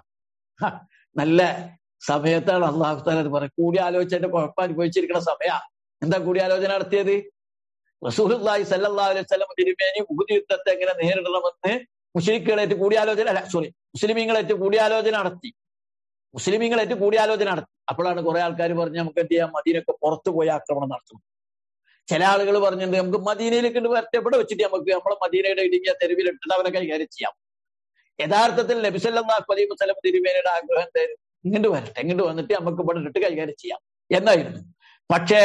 ഹ, നല്ല സമയത്താണ് അള്ളാഹു താല അത് പറയുന്നത് കൂടിയാലോചിച്ചതിന്റെ കുഴപ്പം അനുഭവിച്ചിരിക്കുന്ന സമയ എന്താ കൂടിയാലോചന നടത്തിയത് റസൂലുള്ളാഹി സല്ലല്ലാഹു അലൈഹി വസല്ലം തിരുമേനി ഉഹുദ് യുദ്ധത്തെ എങ്ങനെ നേരിടണമെന്ന് മുസ്ലിക്കുകളായിട്ട് കൂടിയാലോചന അല്ല സോറി മുസ്ലിമീങ്ങളായിട്ട് കൂടിയാലോചന നടത്തി മുസ്ലിമീങ്ങളായിട്ട് കൂടിയാലോചന നടത്തി അപ്പോഴാണ് കുറെ ആൾക്കാർ പറഞ്ഞ് നമുക്ക് എന്ത് ചെയ്യാം മദീനൊക്കെ പുറത്തു പോയി ആക്രമണം നടത്തണം ചില ആളുകൾ പറഞ്ഞിട്ടുണ്ട് നമുക്ക് മദീനയിലേക്ക് ഇങ്ങട് വരട്ടെ ഇവിടെ വെച്ചിട്ട് നമുക്ക് നമ്മളെ മദീനയുടെ ഇടുങ്ങിയ തെരുവിലിട്ടിട്ട് അവരെ കൈകാര്യം ചെയ്യാം യഥാർത്ഥത്തിൽ നബിസല്ലാഹു അലൈഹി വസല്ലം തിരുമേനയുടെ ആഗ്രഹം എന്തായിരുന്നു ഇങ്ങോട്ട് വരട്ടെ ഇങ്ങോട്ട് വന്നിട്ട് നമുക്ക് ഇവിടെ ഇട്ട് കൈകാര്യം ചെയ്യാം എന്നായിരുന്നു പക്ഷേ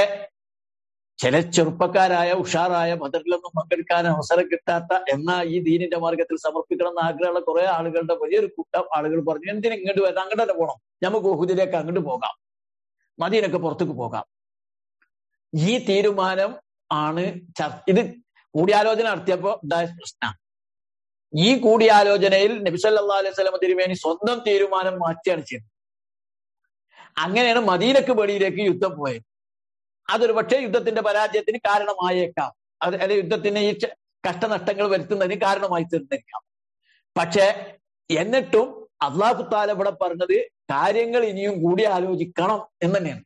ചില ചെറുപ്പക്കാരായ ഉഷാറായ ബദറിലൊന്നും പങ്കെടുക്കാൻ അവസരം കിട്ടാത്ത എന്നാ ഈ ദീനിന്റെ മാർഗത്തിൽ സമർപ്പിക്കണം എന്ന് ആഗ്രഹമുള്ള കുറെ ആളുകളുടെ വലിയൊരു കൂട്ടം ആളുകൾ പറഞ്ഞു എന്തിനും ഇങ്ങോട്ട് വരണം അങ്ങോട്ട് തന്നെ പോകണം നമുക്ക് ഉഹുദിലേക്ക് അങ്ങോട്ട് പോകാം മദീനൊക്കെ പുറത്തേക്ക് പോകാം ഈ തീരുമാനം ആണ് ചർ- ഇത് കൂടിയാലോചന നടത്തിയപ്പോ ഉണ്ടായ പ്രശ്നമാണ് ഈ കൂടിയാലോചനയിൽ നബിസല്ലാ അലൈഹി സ്വലം തിരുമേനി സ്വന്തം തീരുമാനം മാറ്റിയാണ് ചെയ്തത് അങ്ങനെയാണ് മദീനക്ക് വെളിയിലേക്ക് യുദ്ധം പോയത് അതൊരു പക്ഷേ യുദ്ധത്തിന്റെ പരാജയത്തിന് കാരണമായേക്കാം അത് അല്ലെ യുദ്ധത്തിന് ഈ ച- കഷ്ടനഷ്ടങ്ങൾ വരുത്തുന്നതിന് കാരണമായി തീർന്നിരിക്കാം പക്ഷെ എന്നിട്ടും അള്ളാഹു താല ഇവിടെ പറഞ്ഞത് കാര്യങ്ങൾ ഇനിയും കൂടി ആലോചിക്കണം എന്ന് തന്നെയാണ്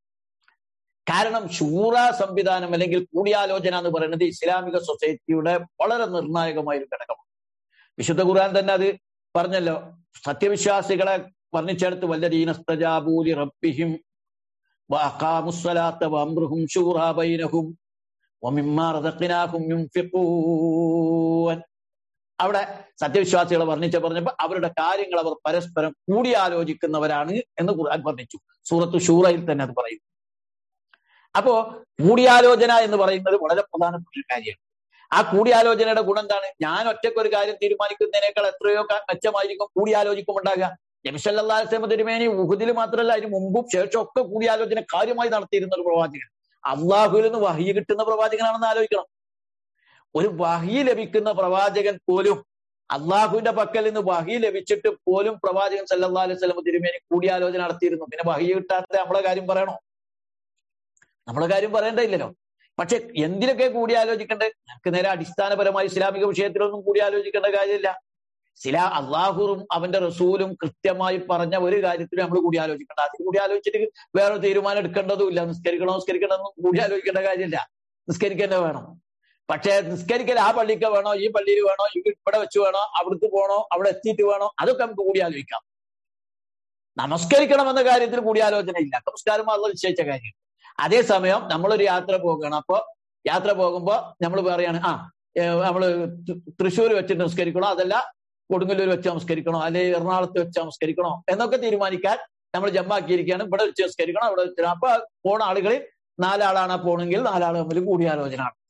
കാരണം ശൂറ സംവിധാനം അല്ലെങ്കിൽ കൂടിയാലോചന എന്ന് പറയുന്നത് ഇസ്ലാമിക സൊസൈറ്റിയുടെ വളരെ നിർണായകമായ ഒരു ഘടകമാണ് വിശുദ്ധ ഖുർആൻ തന്നെ അത് പറഞ്ഞല്ലോ സത്യവിശ്വാസികളെ വർണ്ണിച്ചെടുത്ത് വല്ലദീനസ്തജാബൂലി റബ്ബിഹിം വഅഖാമുസ്സലാത്ത വഅംറുഹും ശൂറാ ബൈനഹും വമിമ്മാ റസഖ്നാഹും യുൻഫിഖൂൻ അവിടെ സത്യവിശ്വാസികളെ വർണ്ണിച്ച പറഞ്ഞപ്പോ അവരുടെ കാര്യങ്ങൾ അവർ പരസ്പരം കൂടിയാലോചിക്കുന്നവരാണ് എന്ന് ഖുർആൻ വർണ്ണിച്ചു സൂറത്ത് ഷൂറയിൽ തന്നെ അത് പറയും അപ്പോ കൂടിയാലോചന എന്ന് പറയുന്നത് വളരെ പ്രധാനപ്പെട്ട ഒരു കാര്യമാണ് ആ കൂടിയാലോചനയുടെ ഗുണം എന്താണ് ഞാൻ ഒറ്റയ്ക്ക് ഒരു കാര്യം തീരുമാനിക്കുന്നതിനേക്കാൾ എത്രയോ ക- മെച്ചമായിരിക്കും കൂടിയാലോചിക്കുമുണ്ടാകുക നബിസല്ലാസ്ലമ തിരുമേനി ഉഹുദിൽ മാത്രമല്ല അതിന് മുമ്പും ശേഷം ഒക്കെ കൂടിയാലോചന കാര്യമായി നടത്തിയിരുന്ന ഒരു പ്രവാചകൻ അള്ളാഹുവിൽ നിന്ന് വഹി കിട്ടുന്ന പ്രവാചകനാണെന്ന് ആലോചിക്കണം ഒരു വഹി ലഭിക്കുന്ന പ്രവാചകൻ പോലും അള്ളാഹുവിന്റെ പക്കൽ നിന്ന് വഹി ലഭിച്ചിട്ട് പോലും പ്രവാചകൻ സല്ലല്ലാഹു അലൈഹി വസല്ലം തിരുമേനി കൂടിയാലോചന നടത്തിയിരുന്നു പിന്നെ വഹി കിട്ടാത്ത നമ്മളെ കാര്യം പറയണോ നമ്മളെ കാര്യം പറയേണ്ടതില്ലല്ലോ പക്ഷെ എന്തിനൊക്കെ കൂടിയാലോചിക്കേണ്ടത് ഞങ്ങൾക്ക് നേരെ അടിസ്ഥാനപരമായി ഇസ്ലാമിക വിഷയത്തിലൊന്നും കൂടിയാലോചിക്കേണ്ട കാര്യമില്ല ചില അള്ളാഹുറും അവന്റെ റസൂലും കൃത്യമായി പറഞ്ഞ ഒരു കാര്യത്തിൽ നമ്മൾ കൂടി ആലോചിക്കേണ്ട അതിൽ കൂടി ആലോചിച്ചിട്ട് വേറെ തീരുമാനം എടുക്കേണ്ടതുമില്ല നിസ്കരിക്കണോ നിസ്കരിക്കണമെന്നും കൂടി ആലോചിക്കേണ്ട കാര്യമില്ല നിസ്കരിക്കേണ്ട വേണം പക്ഷേ നിസ്കരിക്കൽ ആ പള്ളിക്ക് വേണോ ഈ പള്ളിയിൽ വേണോ ഇവിടെ വെച്ച് വേണോ അവിടേക്ക് പോകണോ അവിടെ എത്തിയിട്ട് വേണോ അതൊക്കെ നമുക്ക് കൂടി ആലോചിക്കാം നമസ്കരിക്കണം എന്ന കാര്യത്തിൽ കൂടിയാലോചന ഇല്ല നമസ്കാരം അള്ള നിശ്ചയിച്ച കാര്യം അതേസമയം നമ്മളൊരു യാത്ര പോകുകയാണ് അപ്പൊ യാത്ര പോകുമ്പോ നമ്മൾ പറയാണ് ആ ഏഹ് നമ്മള് തൃശ്ശൂർ വെച്ചിട്ട് നമസ്കരിക്കണോ അതല്ല കൊടുങ്ങല്ലൂർ വെച്ച് നമസ്കരിക്കണോ അല്ലെങ്കിൽ എറണാകുളത്ത് വെച്ച് നമസ്കരിക്കണോ എന്നൊക്കെ തീരുമാനിക്കാൻ നമ്മൾ ജമ്മാക്കിയിരിക്കുകയാണ് ഇവിടെ വെച്ച് നമസ്കരിക്കണം അവിടെ വെച്ച് അപ്പൊ പോണ ആളുകളിൽ നാലാളാണ് പോണെങ്കിൽ നാലാൾ തമ്മിൽ കൂടിയാലോചന ആണ്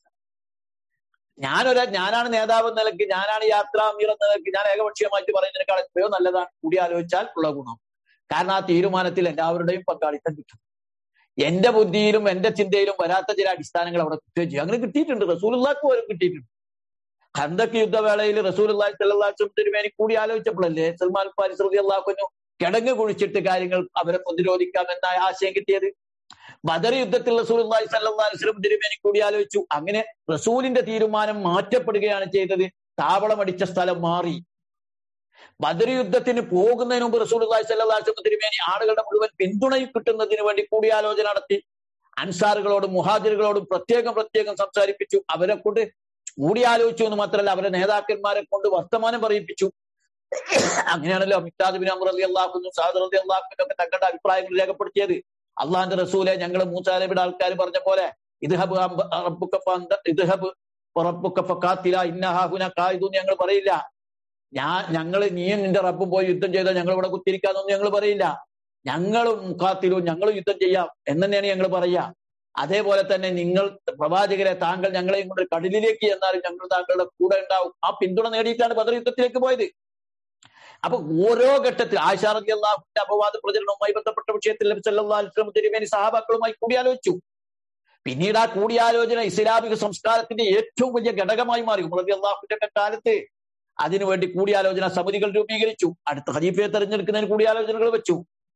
ഞാനൊരു ഞാനാണ് നേതാവ് എന്ന നിലയ്ക്ക് ഞാനാണ് യാത്രാ അമീർ എന്ന നിലയ്ക്ക് ഞാൻ ഏകപക്ഷീയമായിട്ട് പറയുന്നതിനേക്കാൾ എത്രയോ നല്ലതാണ് കൂടിയാലോചിച്ചാൽ ഉള്ള ഗുണം കാരണം ആ തീരുമാനത്തിൽ എല്ലാവരുടെയും പങ്കാളിത്തം കിട്ടും എന്റെ ബുദ്ധിയിലും എന്റെ ചിന്തയിലും വരാത്ത ചില അടിസ്ഥാനങ്ങൾ അവിടെ കിട്ടുകയും ചെയ്യും അങ്ങനെ കിട്ടിയിട്ടുണ്ട് റസൂലുള്ളാക്ക് പോലും കിട്ടിയിട്ടുണ്ട് ഖന്തക്ക് യുദ്ധവേളയിൽ റസൂലുള്ളാഹി സ്വല്ലല്ലാഹു അലൈഹി വസല്ലം തിരുമേനി കൂടി ആലോചിച്ചപ്പോഴല്ലേ സൽമാൻ ഫാരിസ് റളിയല്ലാഹു കിടങ്ങ് കുഴിച്ചിട്ട് കാര്യങ്ങൾ അവരെ പ്രതിരോധിക്കാം എന്ന ആശയം കിട്ടിയത് ബദർ യുദ്ധത്തിൽ റസൂലുള്ളാഹി സ്വല്ലല്ലാഹു അലൈഹി വസല്ലം തിരുമേനി കൂടി ആലോചിച്ചു അങ്ങനെ റസൂലിന്റെ തീരുമാനം മാറ്റപ്പെടുകയാണ് ചെയ്തത് താവളമടിച്ച സ്ഥലം മാറി ബദർ യുദ്ധത്തിന് പോകുന്നതിന് മുമ്പ് റസൂലുള്ളാഹി സ്വല്ലല്ലാഹു അലൈഹി വസല്ലം തിരുമേനി ആളുകളുടെ മുഴുവൻ പിന്തുണയും കിട്ടുന്നതിന് വേണ്ടി കൂടിയാലോചന നടത്തി അൻസാറുകളോടും മുഹാജിറുകളോടും പ്രത്യേകം പ്രത്യേകം സംസാരിപ്പിച്ചു അവരെ കൊണ്ട് കൂടിയാലോചിച്ചു എന്ന് മാത്രമല്ല അവരുടെ നേതാക്കന്മാരെ കൊണ്ട് വർത്തമാനം പറയിപ്പിച്ചു അങ്ങനെയാണല്ലോ അമിതാദ് ബിൻ അമർ അലി അള്ളാഹുനും സാദർ അലി അള്ളാഹുനും ഒക്കെ തങ്ങളുടെ അഭിപ്രായങ്ങൾ രേഖപ്പെടുത്തിയത് അള്ളാഹിന്റെ റസൂലെ ഞങ്ങൾ മൂസാനബിയുടെ ആൾക്കാർ പറഞ്ഞ പോലെ ഇദ്ഹബ് അംബ- റബ്ബുക ഫഅന്ത- ഇദ്ഹബ് റബ്ബുക ഫഖാത്തില ഇന്നഹാഹുന ഖായിദൂൻ ഞങ്ങൾ പറയില്ല ഞാൻ ഞങ്ങൾ നീയും നിന്റെ റബ്ബും പോയി യുദ്ധം ചെയ്താൽ ഞങ്ങൾ ഇവിടെ കുത്തിരിക്കാന്നൊന്നും ഞങ്ങൾ പറയില്ല ഞങ്ങളും മുഖാത്തിലും ഞങ്ങൾ യുദ്ധം ചെയ്യാം എന്ന് തന്നെയാണ് ഞങ്ങൾ പറയുക അതേപോലെ തന്നെ നിങ്ങൾ പ്രവാചകരെ താങ്കൾ ഞങ്ങളെയും കൊണ്ട് കടലിലേക്ക് ചെന്നാലും ഞങ്ങൾ താങ്കളുടെ കൂടെ ഉണ്ടാവും ആ പിന്തുണ നേടിയിട്ടാണ് ബദർ യുദ്ധത്തിലേക്ക് പോയത് അപ്പൊ ഓരോ ഘട്ടത്തിൽ ആശാറതി അള്ളാഹുന്റെ അപവാദ പ്രചരണവുമായി ബന്ധപ്പെട്ട വിഷയത്തിൽ നബി സല്ലല്ലാഹു അലൈഹി വസല്ലം തിരുമേനി സഹാബാക്കളുമായി കൂടിയാലോചിച്ചു പിന്നീട് ആ കൂടിയാലോചന ഇസ്ലാമിക സംസ്കാരത്തിന്റെ ഏറ്റവും വലിയ ഘടകമായി മാറി ഉമർ അള്ളാഹുന്റെ ഒക്കെ കാലത്ത് അതിനുവേണ്ടി കൂടിയാലോചന സമിതികൾ രൂപീകരിച്ചു അടുത്ത ഖലീഫയെ തെരഞ്ഞെടുക്കുന്നതിന് കൂടിയാലോചനകൾ വെച്ചു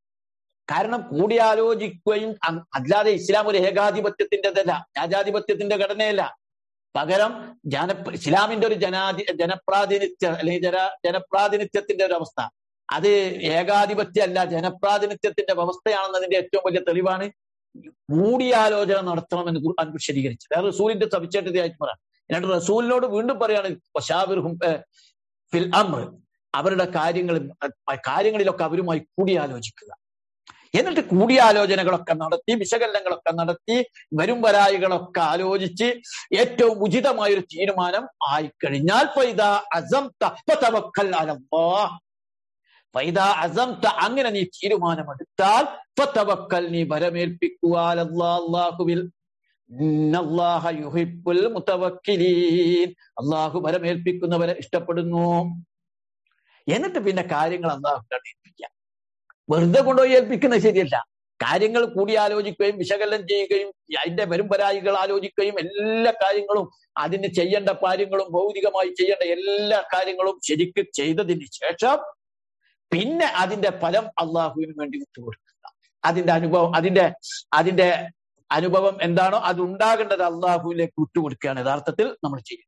കാരണം കൂടിയാലോചിക്കുകയും അ- അല്ലാതെ ഇസ്ലാം ഒരു ഏകാധിപത്യത്തിൻ്റെതല്ല രാജാധിപത്യത്തിന്റെ ഘടനയല്ല പകരം ജന ഇസ്ലാമിന്റെ ഒരു ജനാധി ജനപ്രാതിനിധ്യ അല്ലെങ്കിൽ ജന ജനപ്രാതിനിധ്യത്തിന്റെ ഒരു അവസ്ഥ അത് ഏകാധിപത്യമല്ല ജനപ്രാതിനിധ്യത്തിന്റെ വ്യവസ്ഥയാണെന്നതിന്റെ ഏറ്റവും വലിയ തെളിവാണ് കൂടിയാലോചന നടത്തണമെന്ന് ഖുർആൻ വിശദീകരിച്ചത് അത് റസൂലിന്റെ സവിശേഷതയായിട്ട് പറയാം എന്നിട്ട് റസൂലിനോട് വീണ്ടും പറയാണ് വശാവിർഹും ഏ, ഫിൽ അമ്ര അവരുടെ കാര്യങ്ങൾ കാര്യങ്ങളിലൊക്കെ അവരുമായി കൂടിയാലോചിക്കുക എന്നിട്ട് കൂടിയാലോചനകളൊക്കെ നടത്തി വിശകലനങ്ങളൊക്കെ നടത്തി വരും വരായികളൊക്കെ ആലോചിച്ച് ഏറ്റവും ഉചിതമായ ഒരു തീരുമാനം ആയിക്കഴിഞ്ഞാൽ ഫൈദ അസംത ഫതവക്കൽ അലല്ലാഹ്. ഫൈദ അസംത അങ്ങനെ നീ തീരുമാനമെടുത്താൽ ഫതവക്കൽ നീ ഭരമേൽപ്പിക്കുക അലല്ലാഹ് അല്ലാഹുവിൽ ഇന്നല്ലാഹ യുഹിബ്ബുൽ മുതവക്കിലീൻ അള്ളാഹു ഭരമേൽപ്പിക്കുന്നവരെ ഇഷ്ടപ്പെടുന്നു എന്നിട്ട് പിന്നെ കാര്യങ്ങൾ അള്ളാഹു ഏൽപ്പിക്കാം വെറുതെ കൊണ്ടുപോയി ഏൽപ്പിക്കുന്നത് ശരിയല്ല കാര്യങ്ങൾ കൂടിയാലോചിക്കുകയും വിശകലനം ചെയ്യുകയും അതിന്റെ വരുംപരായികൾ ആലോചിക്കുകയും എല്ലാ കാര്യങ്ങളും അതിന് ചെയ്യേണ്ട കാര്യങ്ങളും ഭൗതികമായി ചെയ്യേണ്ട എല്ലാ കാര്യങ്ങളും ശരിക്ക് ചെയ്തതിന് ശേഷം പിന്നെ അതിന്റെ ഫലം അള്ളാഹുവിന് വേണ്ടി വിട്ടുകൊടുക്കുക അതിന്റെ അനുഭവം അതിന്റെ അതിന്റെ അനുഭവം എന്താണോ അത് ഉണ്ടാകേണ്ടത് അള്ളാഹുവിലേക്ക് വിട്ടുകൊടുക്കുകയാണ് യഥാർത്ഥത്തിൽ നമ്മൾ ചെയ്യുന്നത്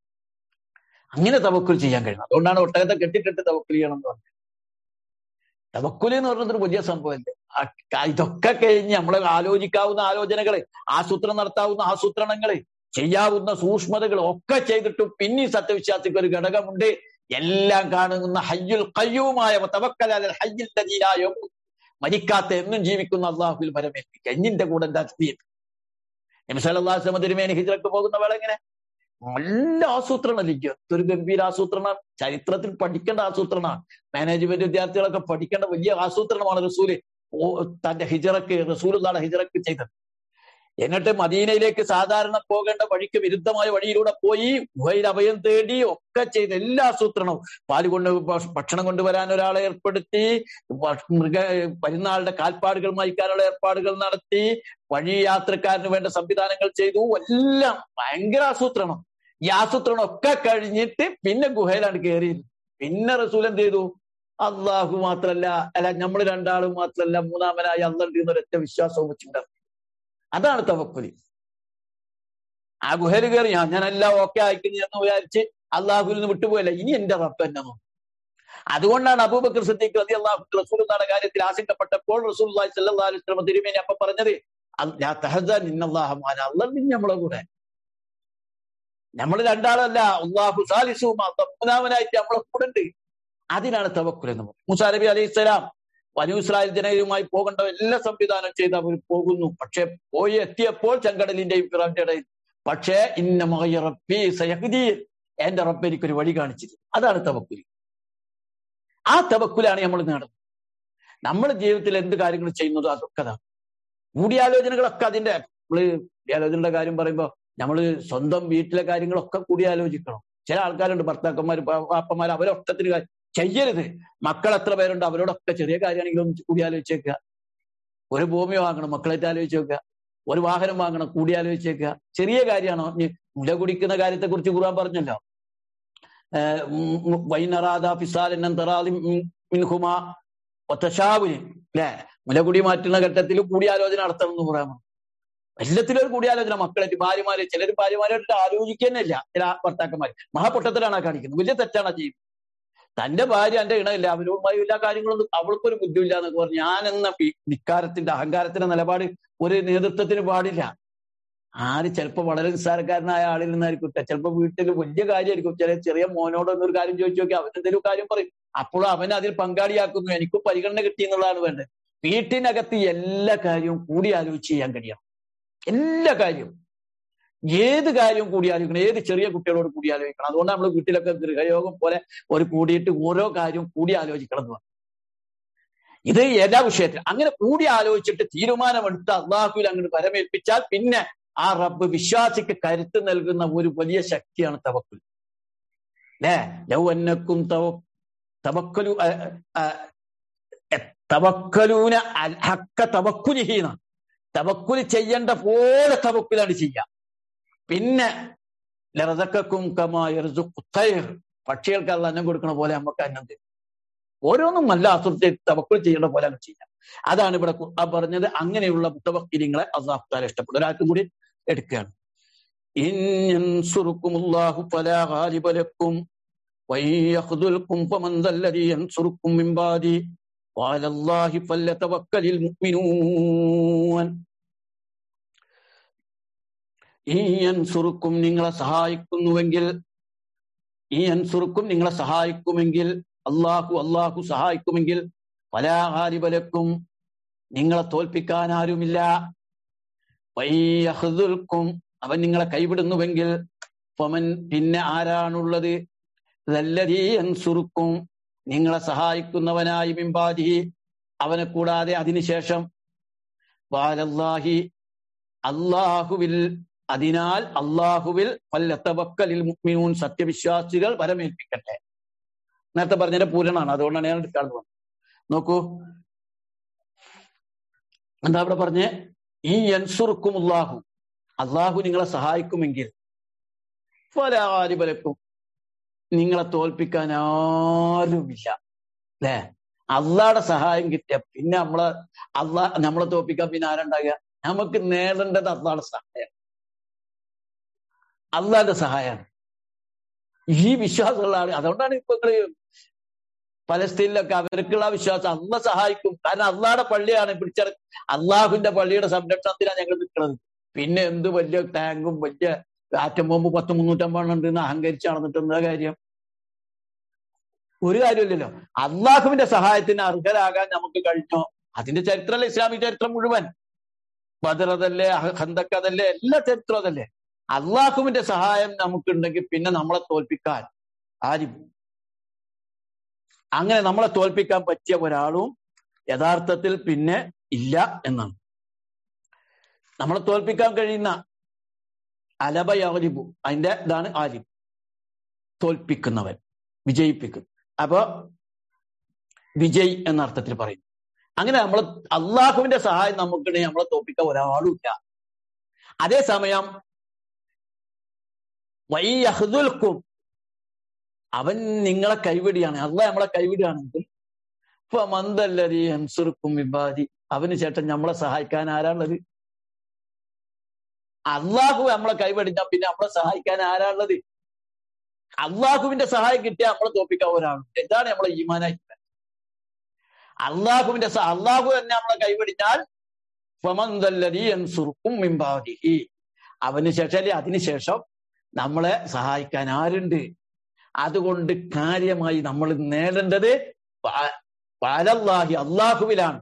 അങ്ങനെ തവക്കുൽ ചെയ്യാൻ കഴിയും അതുകൊണ്ടാണ് ഒട്ടകത്തെ കെട്ടിട്ടിട്ട് തവക്കുൽ ചെയ്യണം എന്ന് പറഞ്ഞത് തവക്കുൽ എന്ന് പറയുന്നത് ഒരു വലിയ സംഭവമല്ലേ ആ ക- ഇതൊക്കെ കഴിഞ്ഞ് നമ്മൾ ആലോചിക്കാവുന്ന ആലോചനകള് ആസൂത്രണം നടത്താവുന്ന ആസൂത്രണങ്ങള് ചെയ്യാവുന്ന സൂക്ഷ്മതകൾ ഒക്കെ ചെയ്തിട്ടും പിന്നെ ഈ സത്യവിശ്വാസിക്ക് ഒരു ഘടകമുണ്ട് എല്ലാം കാണുന്ന ഹയ്യുൽ കയ്യൂമായ തവക്കൽ അലൽ ഹയ്യിൽ ലദീനായോ മരിക്കാത്ത എന്നും ജീവിക്കുന്ന അള്ളാഹുവിൽ പരമേൽപ്പിക്കുക എന്നിന്റെ കൂടെ എന്താ സ്ഥിതി നബി സല്ലല്ലാഹു അലൈഹി വസല്ലം തിരുമേനി ഹിജ്റക്ക് പോകുന്ന വേള എങ്ങനെ നല്ല ആസൂത്രണം ഇരിക്കുക ഒരു ഗംഭീര ആസൂത്രണം ചരിത്രത്തിൽ പഠിക്കേണ്ട ആസൂത്രണമാണ് മാനേജ്മെന്റ് വിദ്യാർത്ഥികളൊക്കെ പഠിക്കേണ്ട വലിയ ആസൂത്രണമാണ് റസൂല് ഓ തന്റെ ഹിജറക്ക് റസൂലുള്ളാടെ ഹിജറക്ക് ചെയ്തത് എന്നിട്ട് മദീനയിലേക്ക് സാധാരണ പോകേണ്ട വഴിക്ക് വിരുദ്ധമായ വഴിയിലൂടെ പോയി ഗുഹയിൽ അഭയം തേടി ഒക്കെ ചെയ്ത് എല്ലാ ആസൂത്രണവും പാല് കൊണ്ട് ഭ- ഭക്ഷണം കൊണ്ടുവരാൻ ഒരാളെ ഏർപ്പെടുത്തി ഭ- മൃഗ വരുന്ന ആളുടെ കാൽപ്പാടുകൾ മായ്ക്കാനുള്ള ഏർപ്പാടുകൾ നടത്തി വഴി യാത്രക്കാരന് വേണ്ട സംവിധാനങ്ങൾ ചെയ്തു എല്ലാം ഭയങ്കര ആസൂത്രണം ഈ ആസൂത്രണം ഒക്കെ കഴിഞ്ഞിട്ട് പിന്നെ ഗുഹയിലാണ് കയറിയത് പിന്നെ റസൂൽ എന്ത് ചെയ്തു അള്ളാഹു മാത്രല്ല അല്ല നമ്മൾ രണ്ടാളും മാത്രല്ല മൂന്നാമനായി അള്ളണ്ട് എന്നൊരൊറ്റ വിശ്വാസവും വെച്ചിട്ടുണ്ടായിരുന്നു അതാണ് തവക്കുലി ആ ഗുഹയിൽ കയറി ഞാൻ ഞാനെല്ലാം ഓക്കെ ആയിക്കുന്നു എന്ന് വിചാരിച്ച് അള്ളാഹുവിൽ നിന്ന് വിട്ടുപോയല്ല ഇനി എന്റെ റബ്ബ് എന്നെ നോക്കും അതുകൊണ്ടാണ് അബൂബക്കർ സിദ്ദീഖ് റതി അള്ളാഹു റസൂലുള്ളാഹിയുടെ കാര്യത്തിൽ ആശങ്കപ്പെട്ടപ്പോൾ റസൂൽ സല്ലല്ലാഹു അലൈഹി വസല്ലം തിരുമേനി അപ്പൊ പറഞ്ഞത് അൽ- ലാ തഹസൻ ഇന്നല്ലാഹ മഅനാ. അള്ളാഹ് ഇനി നമ്മളെ കൂടെ നമ്മൾ രണ്ടാളല്ല അള്ളാഹു സാലിസുമാ മൂന്നാമനായിട്ട് നമ്മളെ കൂടെ ഉണ്ട് അതിനാണ് തവക്കുൽ എന്ന് പറയുന്നത് മുസാ നബി അലൈഹി സ്വലാം വനു ഇസ്രായേൽ ജനതയുമായി പോകേണ്ട എല്ലാ സംവിധാനം ചെയ്ത് അവർ പോകുന്നു പക്ഷെ പോയി എത്തിയപ്പോൾ ചെങ്കടലിന്റെയും ഫിറാന്റെ ഇടയിൽ പക്ഷേ ഇന്ന മഹയ റബ്ബി സയഹ്ദീൻ എന്റെ റബ്ബ് എനിക്കൊരു വഴി കാണിച്ചത് അതാണ് തവക്കുൽ ആ തവക്കുലാണ് നമ്മൾ നേടുന്നത് നമ്മുടെ ജീവിതത്തിൽ എന്ത് കാര്യങ്ങൾ ചെയ്യുന്നതോ അതൊക്കെ അതാണ് കൂടിയാലോചനകളൊക്കെ അതിന്റെ നമ്മള് കൂടിയാലോചനയുടെ കാര്യം പറയുമ്പോൾ നമ്മൾ സ്വന്തം വീട്ടിലെ കാര്യങ്ങളൊക്കെ കൂടിയാലോചിക്കണം ചില ആൾക്കാരുണ്ട് ഭർത്താക്കന്മാർ പാപ്പന്മാർ അവരൊട്ടത്തിന് കാര്യം ചെയ്യരുത് മക്കൾ എത്ര പേരുണ്ട് അവരോടൊക്കെ ചെറിയ കാര്യമാണെങ്കിലും ഒന്ന് കൂടിയാലോചിച്ചേക്കുക ഒരു ഭൂമി വാങ്ങണം മക്കളായിട്ട് ആലോചിച്ച് വെക്കുക ഒരു വാഹനം വാങ്ങണം കൂടിയാലോചിച്ചേക്കുക ചെറിയ കാര്യമാണോ ഇനി മുല കുടിക്കുന്ന കാര്യത്തെ കുറിച്ച് ഖുർആൻ പറഞ്ഞല്ലോ ഏഹ് ഉം ഉം വൈനറാദ ഫിസാലിൻ തറാദി മിൻഹുമാ ഒത്തശാവുന് അല്ലെ മുലകുടി മാറ്റുന്ന ഘട്ടത്തിൽ കൂടിയാലോചന നടത്തണം എന്ന് പറയാൻ എല്ലാത്തിലും ഒരു കൂടിയാലോചന മക്കളായിട്ട് ഭാര്യമാര് ചിലർ ഭാര്യമാരായിട്ട് ആലോചിക്കുന്നില്ല ചില ഭർത്താക്കന്മാർ മഹാപൊട്ടത്തിലാണ് ആ കാണിക്കുന്നത് വലിയ തെറ്റാണ് ആ ചെയ്യുന്നത് തന്റെ ഭാര്യ എന്റെ ഇണയില്ല അവരുമായി എല്ലാ കാര്യങ്ങളൊന്നും അവൾക്കൊരു ബുദ്ധിയില്ല എന്നൊക്കെ പറഞ്ഞു ഞാൻ എന്ന ധിക്കാരത്തിന്റെ അഹങ്കാരത്തിന്റെ നിലപാട് ഒരു നേതൃത്വത്തിന് പാടില്ല ആര് ചിലപ്പോ വളരെ നിസ്സാരക്കാരനായ ആളിൽ നിന്നായിരിക്കും ചിലപ്പോ വീട്ടിൽ വലിയ കാര്യമായിരിക്കും ചില ചെറിയ മോനോട് എന്നൊരു കാര്യം ചോദിച്ചു നോക്കി അവൻ എന്തെങ്കിലും കാര്യം പറയും അപ്പോഴും അവൻ അതിൽ പങ്കാളിയാക്കുന്നു എനിക്ക് പരിഗണന കിട്ടി എന്നുള്ളതാണ് വേണ്ടത് വീട്ടിനകത്ത് എല്ലാ കാര്യവും കൂടി ആലോചിച്ച് ചെയ്യാൻ കഴിയണം എല്ലാ കാര്യവും ഏത് കാര്യവും കൂടി ആലോചിക്കണം ഏത് ചെറിയ കുട്ടികളോട് കൂടി ആലോചിക്കണം അതുകൊണ്ട് നമ്മൾ വീട്ടിലൊക്കെ ഗൃഹയോഗം പോലെ ഒരു കൂടിയിട്ട് ഓരോ കാര്യവും കൂടി ആലോചിക്കണം എന്ന് പറഞ്ഞു ഇത് എല്ലാ വിഷയത്തിലും അങ്ങനെ കൂടി ആലോചിച്ചിട്ട് തീരുമാനമെടുത്ത് അള്ളാഹുവിൽ അങ്ങോട്ട് പരമേൽപ്പിച്ചാൽ പിന്നെ ആ റബ്ബ് വിശ്വാസിക്ക് കരുത്ത് നൽകുന്ന ഒരു വലിയ ശക്തിയാണ് തവക്കുൽ അല്ലേ ലൗവന്നക്കും തവ തവക്കലു തവക്കലൂന ഹക്ക തവക്കുലിഹീന തവക്കുൽ ചെയ്യേണ്ട പോലെ തവക്കുലാണ് ചെയ്യുക പിന്നെ ലറതക്കും കമായർ പക്ഷികൾക്ക് അത് അന്നം കൊടുക്കണ പോലെ നമുക്ക് അന്നം തരും ഓരോന്നും നല്ല അസുഖത്തെ തവക്കുൽ ചെയ്യേണ്ട പോലെ അങ്ങ് ചെയ്യാം അതാണ് ഇവിടെ ഖുർആൻ പറഞ്ഞത് അങ്ങനെയുള്ള മുത്തവക്കിരിങ്ങളെ അള്ളാഹു താല ഇഷ്ടപ്പെടും ഒരാൾക്കും കൂടി എടുക്കുകയാണ് ഇൻസുറുക്കുമുല്ലാഹു ഫലാ ഗാലിബ ലക്കും വയ്യഖ്ദുൽക്കും ഫമൻ ദല്ലദീ യൻസുറുക്കും മിൻ ബാദി വഅലല്ലാഹി ഫല്യതവക്കലിൽ മുഅ്മിനൂൻ ഈ അൻസുറുക്കും നിങ്ങളെ സഹായിക്കുന്നുവെങ്കിൽ ഈ അൻസുറുക്കും നിങ്ങളെ സഹായിക്കുമെങ്കിൽ അള്ളാഹു അള്ളാഹു സഹായിക്കുമെങ്കിൽ പലാഹാരിബലക്കും നിങ്ങളെ തോൽപ്പിക്കാൻ ആരുമില്ല വൈയഹുൽക്കും അവൻ നിങ്ങളെ കൈവിടുന്നുവെങ്കിൽ ഫമൻ പിന്നെ ആരാണുള്ളത് നല്ലതീ അൻസുറുക്കും നിങ്ങളെ സഹായിക്കുന്നവനായി മിമ്പാതി അവനെ കൂടാതെ അതിനുശേഷം ബാലല്ലാഹി അള്ളാഹുവിൽ അതിനാൽ അള്ളാഹുവിൽ പല്ലത്തവക്കലിൽ മുക്മിനൂൻ സത്യവിശ്വാസികൾ വരമേൽപ്പിക്കട്ടെ നേരത്തെ പറഞ്ഞതിന്റെ പൂരണമാണ് അതുകൊണ്ടാണ് ഞാൻ എടുക്കാറുള്ളത് നോക്കൂ എന്താ അവിടെ പറഞ്ഞ് ഈ അൻസുറുക്കും അള്ളാഹു അള്ളാഹു നിങ്ങളെ സഹായിക്കുമെങ്കിൽ പലാരിബലക്കും നിങ്ങളെ തോൽപ്പിക്കാൻ ആരുമില്ല അല്ലേ അള്ളാടെ സഹായം കിട്ടിയ പിന്നെ നമ്മളെ അള്ളാ നമ്മളെ തോൽപ്പിക്കാൻ പിന്നെ ആരുണ്ടാകുക നമുക്ക് നേടേണ്ടത് അള്ളാടെ സഹായം അള്ളാന്റെ സഹായമാണ് ഈ വിശ്വാസമുള്ള ആൾ അതുകൊണ്ടാണ് ഇപ്പൊ നിങ്ങള് പലസ്തീനിലൊക്കെ അവർക്കുള്ള വിശ്വാസം അള്ള സഹായിക്കും കാരണം അള്ളാടെ പള്ളിയാണ് പിടിച്ചട അള്ളാഹുവിന്റെ പള്ളിയുടെ സംരക്ഷണത്തിലാണ് ഞങ്ങൾ നിൽക്കുന്നത് പിന്നെ എന്ത് വലിയ ടാങ്കും വലിയ ആറ്റം ബോംബ് പത്ത് മുന്നൂറ്റമ്പതെണ്ണം ഉണ്ടെന്ന് അഹങ്കരിച്ച് നടന്നിട്ട് എന്താ കാര്യം ഒരു കാര്യമില്ലല്ലോ അള്ളാഹുവിന്റെ സഹായത്തിന് അർഹരാകാൻ നമുക്ക് കഴിഞ്ഞോ അതിന്റെ ചരിത്രമല്ലേ ഇസ്ലാമിക ചരിത്രം മുഴുവൻ ബദർ അതല്ലേ ഹന്തക്ക് അതല്ലേ എല്ലാ ചരിത്രം അതല്ലേ അള്ളാഹുവിന്റെ സഹായം നമുക്കുണ്ടെങ്കിൽ പിന്നെ നമ്മളെ തോൽപ്പിക്കാൻ ആരും അങ്ങനെ നമ്മളെ തോൽപ്പിക്കാൻ പറ്റിയ ഒരാളും യഥാർത്ഥത്തിൽ പിന്നെ ഇല്ല എന്നാണ് നമ്മളെ തോൽപ്പിക്കാൻ കഴിയുന്ന അലബ യാലിബു അതിന്റെ ഇതാണ് ആലിബ് തോൽപ്പിക്കുന്നവൻ വിജയിപ്പിക്കും അപ്പോ വിജയ് എന്ന അർത്ഥത്തിൽ പറയും അങ്ങനെ നമ്മൾ അള്ളാഹുവിന്റെ സഹായം നമുക്കുണ്ടെങ്കിൽ നമ്മളെ തോൽപ്പിക്കാൻ ഒരാളും ഇല്ല അതേസമയം വൈഹുൽക്കും അവൻ നിങ്ങളെ കൈവിടിയാണ് അള്ളാഹ് നമ്മളെ കൈവിടുകയാണെങ്കിൽ ഇപ്പൊ മന്ദല്ലരി ഹംസുർക്കും വിബാദി അവന് ചേട്ടൻ നമ്മളെ സഹായിക്കാൻ ആരാളുള്ളത് അള്ളാഹു നമ്മളെ കൈവടിഞ്ഞാൽ പിന്നെ നമ്മളെ സഹായിക്കാൻ ആരാളുള്ളത് അള്ളാഹുവിന്റെ സഹായം കിട്ടിയാൽ നമ്മളെ തോപ്പിക്കാൻ ഒരാളും ഇതാണ് നമ്മളെ ഈമാനായി അള്ളാഹുവിന്റെ അള്ളാഹു തന്നെ നമ്മളെ കൈവടിഞ്ഞാൽ ഫമന്തല്ലരിയും മിമ്പാദിഹി അവന് ശേഷം അതിനുശേഷം നമ്മളെ സഹായിക്കാൻ ആരുണ്ട് അതുകൊണ്ട് കാര്യമായി നമ്മൾ നേടേണ്ടത് പാലല്ലാഹി അള്ളാഹുവിലാണ്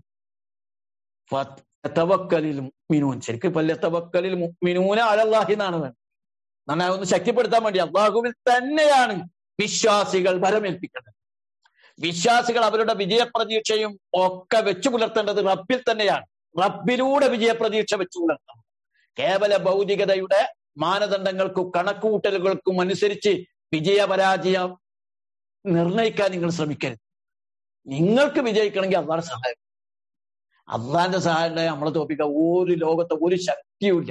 തവക്കലിൽ മിനൂൻ ശരിക്കും പല്ല തവക്കലിൽ മിനൂന അലല്ലാഹി എന്നാണ് വേണ്ടത് നന്നായി ഒന്ന് ശക്തിപ്പെടുത്താൻ വേണ്ടി അള്ളാഹുവിൽ തന്നെയാണ് വിശ്വാസികൾ ഭരമേൽപ്പിക്കേണ്ടത് വിശ്വാസികൾ അവരുടെ വിജയപ്രതീക്ഷയും ഒക്കെ വെച്ചു പുലർത്തേണ്ടത് റബ്ബിൽ തന്നെയാണ് റബ്ബിലൂടെ വിജയപ്രതീക്ഷ വെച്ചു പുലർത്തണം കേവല ഭൗതികതയുടെ മാനദണ്ഡങ്ങൾക്കും കണക്കുകൂട്ടലുകൾക്കും അനുസരിച്ച് വിജയപരാജയം നിർണയിക്കാൻ നിങ്ങൾ ശ്രമിക്കരുത് നിങ്ങൾക്ക് വിജയിക്കണമെങ്കിൽ അള്ളാഹ് സഹായം അള്ളാന്റെ സഹായം ഉണ്ടായി നമ്മളെ തോപ്പിക്കാൻ ഒരു ലോകത്തെ ഒരു ശക്തിയുമില്ല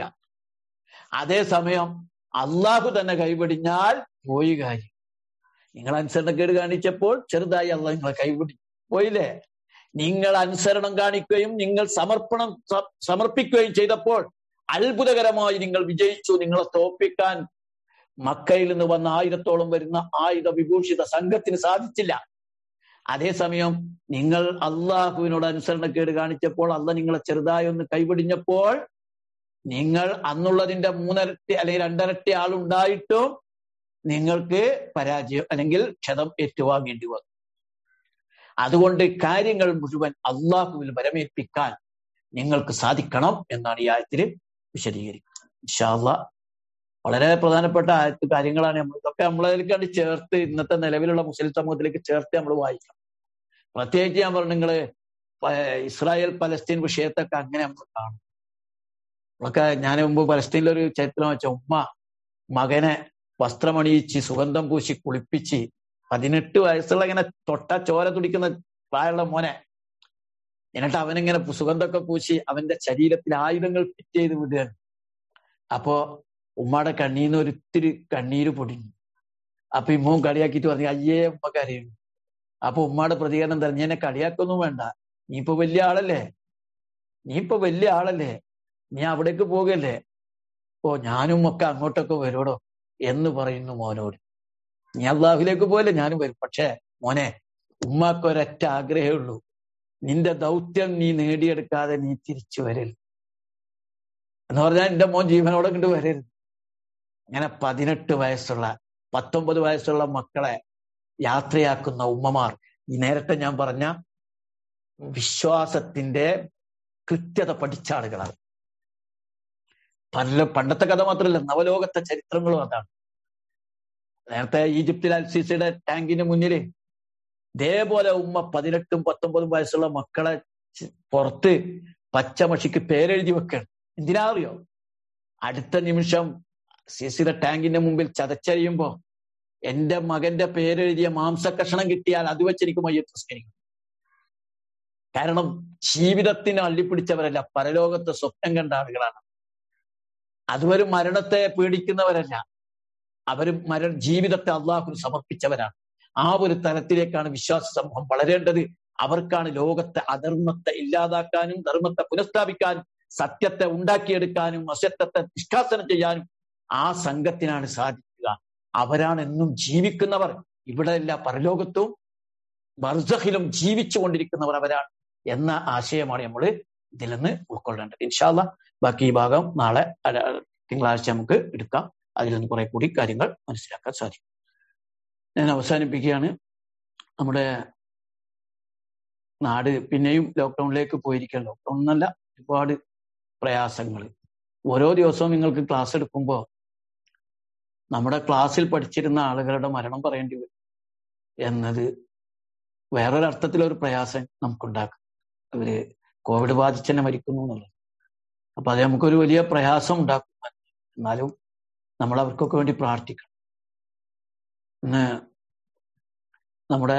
അതേസമയം അള്ളാഹു തന്നെ കൈപിടിഞ്ഞാൽ പോയി കാര്യം നിങ്ങൾ അനുസരണക്കേട് കാണിച്ചപ്പോൾ ചെറുതായി അള്ളാഹ് നിങ്ങളെ കൈപിടി പോയില്ലേ നിങ്ങൾ അനുസരണം കാണിക്കുകയും നിങ്ങൾ സമർപ്പണം സമർപ്പിക്കുകയും ചെയ്തപ്പോൾ അത്ഭുതകരമായി നിങ്ങൾ വിജയിച്ചു നിങ്ങളെ തോപ്പിക്കാൻ മക്കയിൽ നിന്ന് വന്ന ആയിരത്തോളം വരുന്ന ആയുധ വിഭൂഷിത സംഘത്തിന് സാധിച്ചില്ല അതേസമയം നിങ്ങൾ അള്ളാഹുവിനോട് അനുസരണക്കേട് കാണിച്ചപ്പോൾ അല്ല നിങ്ങളെ ചെറുതായി ഒന്ന് കൈപിടിഞ്ഞപ്പോൾ നിങ്ങൾ അന്നുള്ളതിന്റെ മൂന്നരട്ടി അല്ലെങ്കിൽ രണ്ടരട്ടി ആളുണ്ടായിട്ടും നിങ്ങൾക്ക് പരാജയം അല്ലെങ്കിൽ ക്ഷതം ഏറ്റുവാങ്ങേണ്ടി വന്നു അതുകൊണ്ട് കാര്യങ്ങൾ മുഴുവൻ അള്ളാഹുവിൽ വരമേൽപ്പിക്കാൻ നിങ്ങൾക്ക് സാധിക്കണം എന്നാണ് ഈ ആയത്തിൽ വിശദീകരിക്കുന്നത് ഇൻഷാല്ല വളരെ പ്രധാനപ്പെട്ട ആയത്ത് കാര്യങ്ങളാണ് നമ്മൾ ഇതൊക്കെ നമ്മളതിലേക്കാണ്ട് ചേർത്ത് ഇന്നത്തെ നിലവിലുള്ള മുസ്ലിം സമൂഹത്തിലേക്ക് ചേർത്ത് നമ്മൾ വായിക്കണം പ്രത്യേകിച്ച് ഞാൻ പറഞ്ഞു നിങ്ങള് ഇസ്രായേൽ പലസ്തീൻ വിഷയത്തൊക്കെ അങ്ങനെ നമ്മൾ കാണും നമ്മളൊക്കെ ഞാൻ മുമ്പ് പലസ്തീനിലൊരു ചരിത്രം വെച്ച ഉമ്മ മകനെ വസ്ത്രമണിയിച്ച് സുഗന്ധം പൂശി കുളിപ്പിച്ച് പതിനെട്ട് വയസ്സുള്ള ഇങ്ങനെ തൊട്ട ചോര തുടിക്കുന്ന പ്രായമുള്ള മോനെ എന്നിട്ട് അവനിങ്ങനെ സുഗന്ധമൊക്കെ പൂശി അവന്റെ ശരീരത്തിൽ ആയുധങ്ങൾ ഫിറ്റ് ചെയ്ത് വിടുകയാണ് അപ്പോ ഉമ്മയുടെ കണ്ണീന്ന് ഒരിത്തിരി കണ്ണീര് പൊടിഞ്ഞു അപ്പൊ ഇമ്മവും കളിയാക്കിയിട്ട് പറഞ്ഞു അയ്യേ ഉമ്മ കരയുന്നു അപ്പൊ ഉമ്മയുടെ പ്രതികരണം തരണം എന്നെ കളിയാക്കൊന്നും വേണ്ട നീ ഇപ്പൊ വലിയ ആളല്ലേ നീ ഇപ്പൊ വലിയ ആളല്ലേ നീ അവിടേക്ക് പോകല്ലേ ഓ ഞാനും ഒക്കെ അങ്ങോട്ടൊക്കെ വരോടോ എന്ന് പറയുന്നു മോനോട് നീ അള്ളാഹുലേക്ക് പോയല്ലേ ഞാനും വരും പക്ഷേ മോനെ ഉമ്മാക്കൊരൊറ്റ ആഗ്രഹമേ ഉള്ളൂ നിന്റെ ദൗത്യം നീ നേടിയെടുക്കാതെ നീ തിരിച്ചു വരരുത് എന്ന് പറഞ്ഞാൽ എന്റെ മോൻ ജീവനോടെ കണ്ട് വരരുത് അങ്ങനെ പതിനെട്ട് വയസ്സുള്ള പത്തൊമ്പത് വയസ്സുള്ള മക്കളെ യാത്രയാക്കുന്ന ഉമ്മമാർ ഈ നേരത്തെ ഞാൻ പറഞ്ഞ വിശ്വാസത്തിന്റെ കൃത്യത പഠിച്ച ആളുകളാണ് പല പണ്ടത്തെ കഥ മാത്രമല്ല നവലോകത്തെ ചരിത്രങ്ങളും അതാണ് നേരത്തെ ഈജിപ്തിൽ അൽസീസയുടെ ടാങ്കിന് മുന്നിൽ ഇതേപോലെ ഉമ്മ പതിനെട്ടും പത്തൊമ്പതും വയസ്സുള്ള മക്കളെ പുറത്ത് പച്ചമഷിക്ക് പേരെഴുതി വെക്കണം എന്തിനാ അറിയോ അടുത്ത നിമിഷം സിസിയുടെ ടാങ്കിന്റെ മുമ്പിൽ ചതച്ചരിയുമ്പോ എന്റെ മകന്റെ പേരെഴുതിയ മാംസകഷണം കിട്ടിയാൽ അത് വെച്ച് എനിക്ക് മയ്യത്ത് നിസ്കരിക്കും കാരണം ജീവിതത്തിന് അള്ളിപ്പിടിച്ചവരല്ല പരലോകത്തെ സ്വപ്നം കണ്ട ആളുകളാണ് അതുവരെ മരണത്തെ പേടിക്കുന്നവരല്ല അവർ മര ജീവിതത്തെ അള്ളാഹുന് സമർപ്പിച്ചവരാണ് ആ ഒരു തലത്തിലേക്കാണ് വിശ്വാസ സമൂഹം വളരേണ്ടത് അവർക്കാണ് ലോകത്തെ അധർമ്മത്തെ ഇല്ലാതാക്കാനും ധർമ്മത്തെ പുനഃസ്ഥാപിക്കാനും സത്യത്തെ ഉണ്ടാക്കിയെടുക്കാനും അസത്യത്തെ നിഷ്കാസനം ചെയ്യാനും ആ സംഘത്തിനാണ് സാധിക്കുക അവരാണ് എന്നും ജീവിക്കുന്നവർ ഇവിടെയല്ല പരലോകത്തും ബർസഹിലും ജീവിച്ചു കൊണ്ടിരിക്കുന്നവർ അവരാണ് എന്ന ആശയമാണ് നമ്മൾ ഇതിൽ നിന്ന് ഉൾക്കൊള്ളേണ്ടത് ഇൻഷാല്ല ബാക്കി ഈ ഭാഗം നാളെ തിങ്കളാഴ്ച നമുക്ക് എടുക്കാം അതിൽ നിന്ന് കുറെ കൂടി കാര്യങ്ങൾ മനസ്സിലാക്കാൻ സാധിക്കും ഞാൻ അവസാനിപ്പിക്കുകയാണ് നമ്മുടെ നാട് പിന്നെയും ലോക്ക്ഡൌണിലേക്ക് പോയിരിക്കുക ലോക്ക്ഡൌൺ എന്നല്ല ഒരുപാട് പ്രയാസങ്ങൾ ഓരോ ദിവസവും നിങ്ങൾക്ക് ക്ലാസ് എടുക്കുമ്പോൾ നമ്മുടെ ക്ലാസ്സിൽ പഠിച്ചിരുന്ന ആളുകളുടെ മരണം പറയേണ്ടി വരും എന്നത് വേറൊരർത്ഥത്തിൽ ഒരു പ്രയാസം നമുക്കുണ്ടാക്കും അവര് കോവിഡ് ബാധിച്ച് തന്നെ മരിക്കുന്നു എന്നുള്ളത് അപ്പൊ അത് നമുക്കൊരു വലിയ പ്രയാസം ഉണ്ടാക്കും എന്നാലും നമ്മൾ അവർക്കൊക്കെ വേണ്ടി പ്രാർത്ഥിക്കണം ഇന്ന് നമ്മുടെ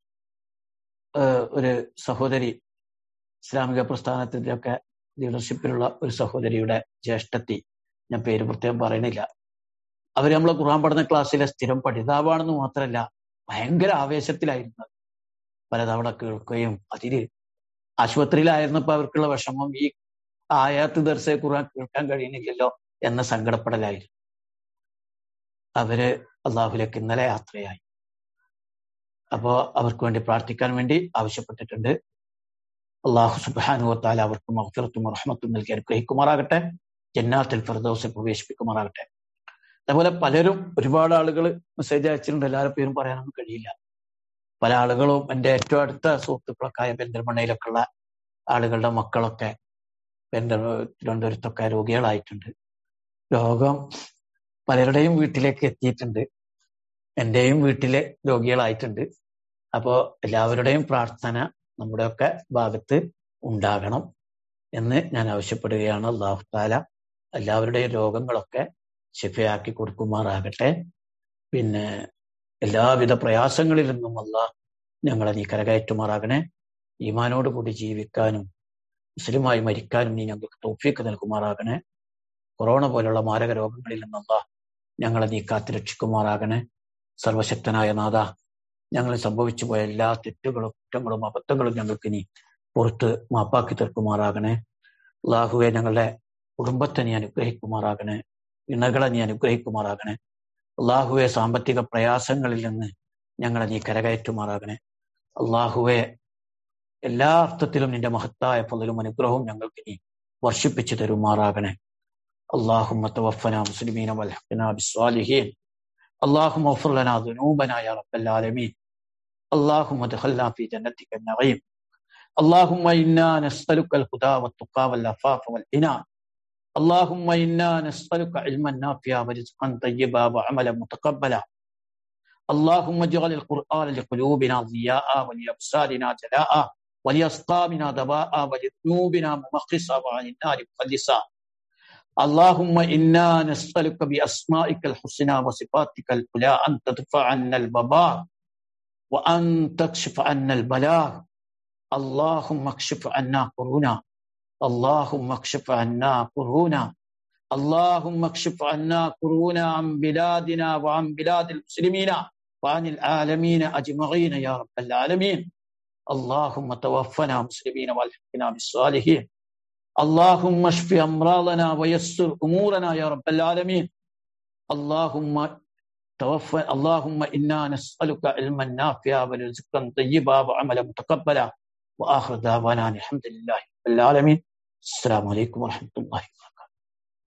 ഒരു സഹോദരി ഇസ്ലാമിക പ്രസ്ഥാനത്തിന്റെ ഒക്കെ ലീഡർഷിപ്പിലുള്ള ഒരു സഹോദരിയുടെ ജ്യേഷ്ഠത്തി ഞാൻ പേര് പ്രത്യേകം പറയണില്ല അവര് നമ്മളെ ഖുർആൻ പഠന ക്ലാസ്സിലെ സ്ഥിരം പഠിതാവാണെന്ന് മാത്രമല്ല ഭയങ്കര ആവേശത്തിലായിരുന്നു പലതവണ കേൾക്കുകയും അതില് ആശുപത്രിയിലായിരുന്നപ്പോ അവർക്കുള്ള വിഷമം ഈ ആയാത്ത് ദർശയെ ഖുർആൻ കേൾക്കാൻ കഴിയുന്നില്ലല്ലോ എന്ന സങ്കടപ്പെടലായിരുന്നു അവര് അള്ളാഹുലേക്ക് ഇന്നലെ യാത്രയായി അപ്പോ അവർക്ക് വേണ്ടി പ്രാർത്ഥിക്കാൻ വേണ്ടി ആവശ്യപ്പെട്ടിട്ടുണ്ട് അള്ളാഹു സുബാനുവത്താൽ അവർക്ക് മഹഫിറത്തും റഹ്മത്തും നൽകി അനുഗ്രഹിക്കുമാറാകട്ടെ ജന്നാത്തിൽ ഫിർദൗസിൽ പ്രവേശിപ്പിക്കുമാറാകട്ടെ അതേപോലെ പലരും ഒരുപാട് ആളുകൾ മെസ്സേജ് അയച്ചിട്ടുണ്ട് എല്ലാവരുടെ പേരും പറയാനൊന്നും കഴിയില്ല പല ആളുകളും എൻ്റെ ഏറ്റവും അടുത്ത സുഹൃത്തുക്കളൊക്കെ ആയ പെരിന്തൽമണ്ണയിലൊക്കെ ഉള്ള ആളുകളുടെ മക്കളൊക്കെ പെരിന്തൽ തിരുവനന്തപുരത്തൊക്കെ രോഗികളായിട്ടുണ്ട് രോഗം പലരുടെയും വീട്ടിലേക്ക് എത്തിയിട്ടുണ്ട് എൻ്റെയും വീട്ടിലെ രോഗികളായിട്ടുണ്ട് അപ്പോൾ എല്ലാവരുടെയും പ്രാർത്ഥന നമ്മുടെയൊക്കെ ഭാഗത്ത് ഉണ്ടാകണം എന്ന് ഞാൻ ആവശ്യപ്പെടുകയാണ് അള്ളാഹു താല എല്ലാവരുടെയും രോഗങ്ങളൊക്കെ ശിഫയാക്കി കൊടുക്കുമാറാകട്ടെ പിന്നെ എല്ലാവിധ പ്രയാസങ്ങളിൽ നിന്നും അല്ല ഞങ്ങളെ നീ കരകയറ്റുമാറാകണേ ഈമാനോട് കൂടി ജീവിക്കാനും മുസ്ലിമായി മരിക്കാനും നീ ഞങ്ങൾക്ക് തോഫിയൊക്കെ നൽകുമാറാകണേ കൊറോണ പോലുള്ള മാരക രോഗങ്ങളിൽ നിന്നല്ല ഞങ്ങളെ നീ കാത്തു രക്ഷിക്കുമാറാകണേ സർവശക്തനായ നാഥ ഞങ്ങൾ സംഭവിച്ചു പോയ എല്ലാ തെറ്റുകളും കുറ്റങ്ങളും അബദ്ധങ്ങളും ഞങ്ങൾക്ക് നീ പുറത്ത് മാപ്പാക്കി തീർക്കുമാറാകണേ അള്ളാഹുവെ ഞങ്ങളുടെ കുടുംബത്തെ നീ അനുഗ്രഹിക്കുമാറാകണേ ഇണകളെ നീ അനുഗ്രഹിക്കുമാറാകണേ അള്ളാഹുവെ സാമ്പത്തിക പ്രയാസങ്ങളിൽ നിന്ന് ഞങ്ങളെ നീ കരകയറ്റുമാറാകണേ അള്ളാഹുവെ എല്ലാ അർത്ഥത്തിലും നിന്റെ മഹത്തായ പലരും അനുഗ്രഹവും ഞങ്ങൾക്ക് നീ വർഷിപ്പിച്ചു തരുമാറാകണേ اللهم توفنا مسلمين والحقنا بالصالحين اللهم اغفر لنا ذنوبنا يا رب العالمين اللهم ادخلنا في جنتك النعيم اللهم انا نسالك الهدى والتقى والعفاف والغنى اللهم انا نسالك علما نافعا ورزقا طيبا وعملا متقبلا اللهم اجعل القران لقلوبنا ضياء ولابصارنا جلاء ولاسقامنا دواء ولذنوبنا ممخصا وعن النار مخلصا اللهم انا نسالك باسمائك الحسنى وصفاتك العلى ان تدفع عنا الوباء وان تكشف عنا البلاء اللهم اكشف عنا كورونا اللهم اكشف عنا كورونا اللهم اكشف عنا كورونا عن بلادنا وعن بلاد المسلمين وعن العالمين اجمعين يا رب العالمين اللهم توفنا مسلمين والحقنا بالصالحين اللهم اشف امراضنا ويسر امورنا يا رب العالمين اللهم توفى اللهم انا نسالك علما نافعا ورزقا طيبا وعملا متقبلا واخر دعوانا الحمد لله رب العالمين السلام عليكم ورحمه الله وبركاته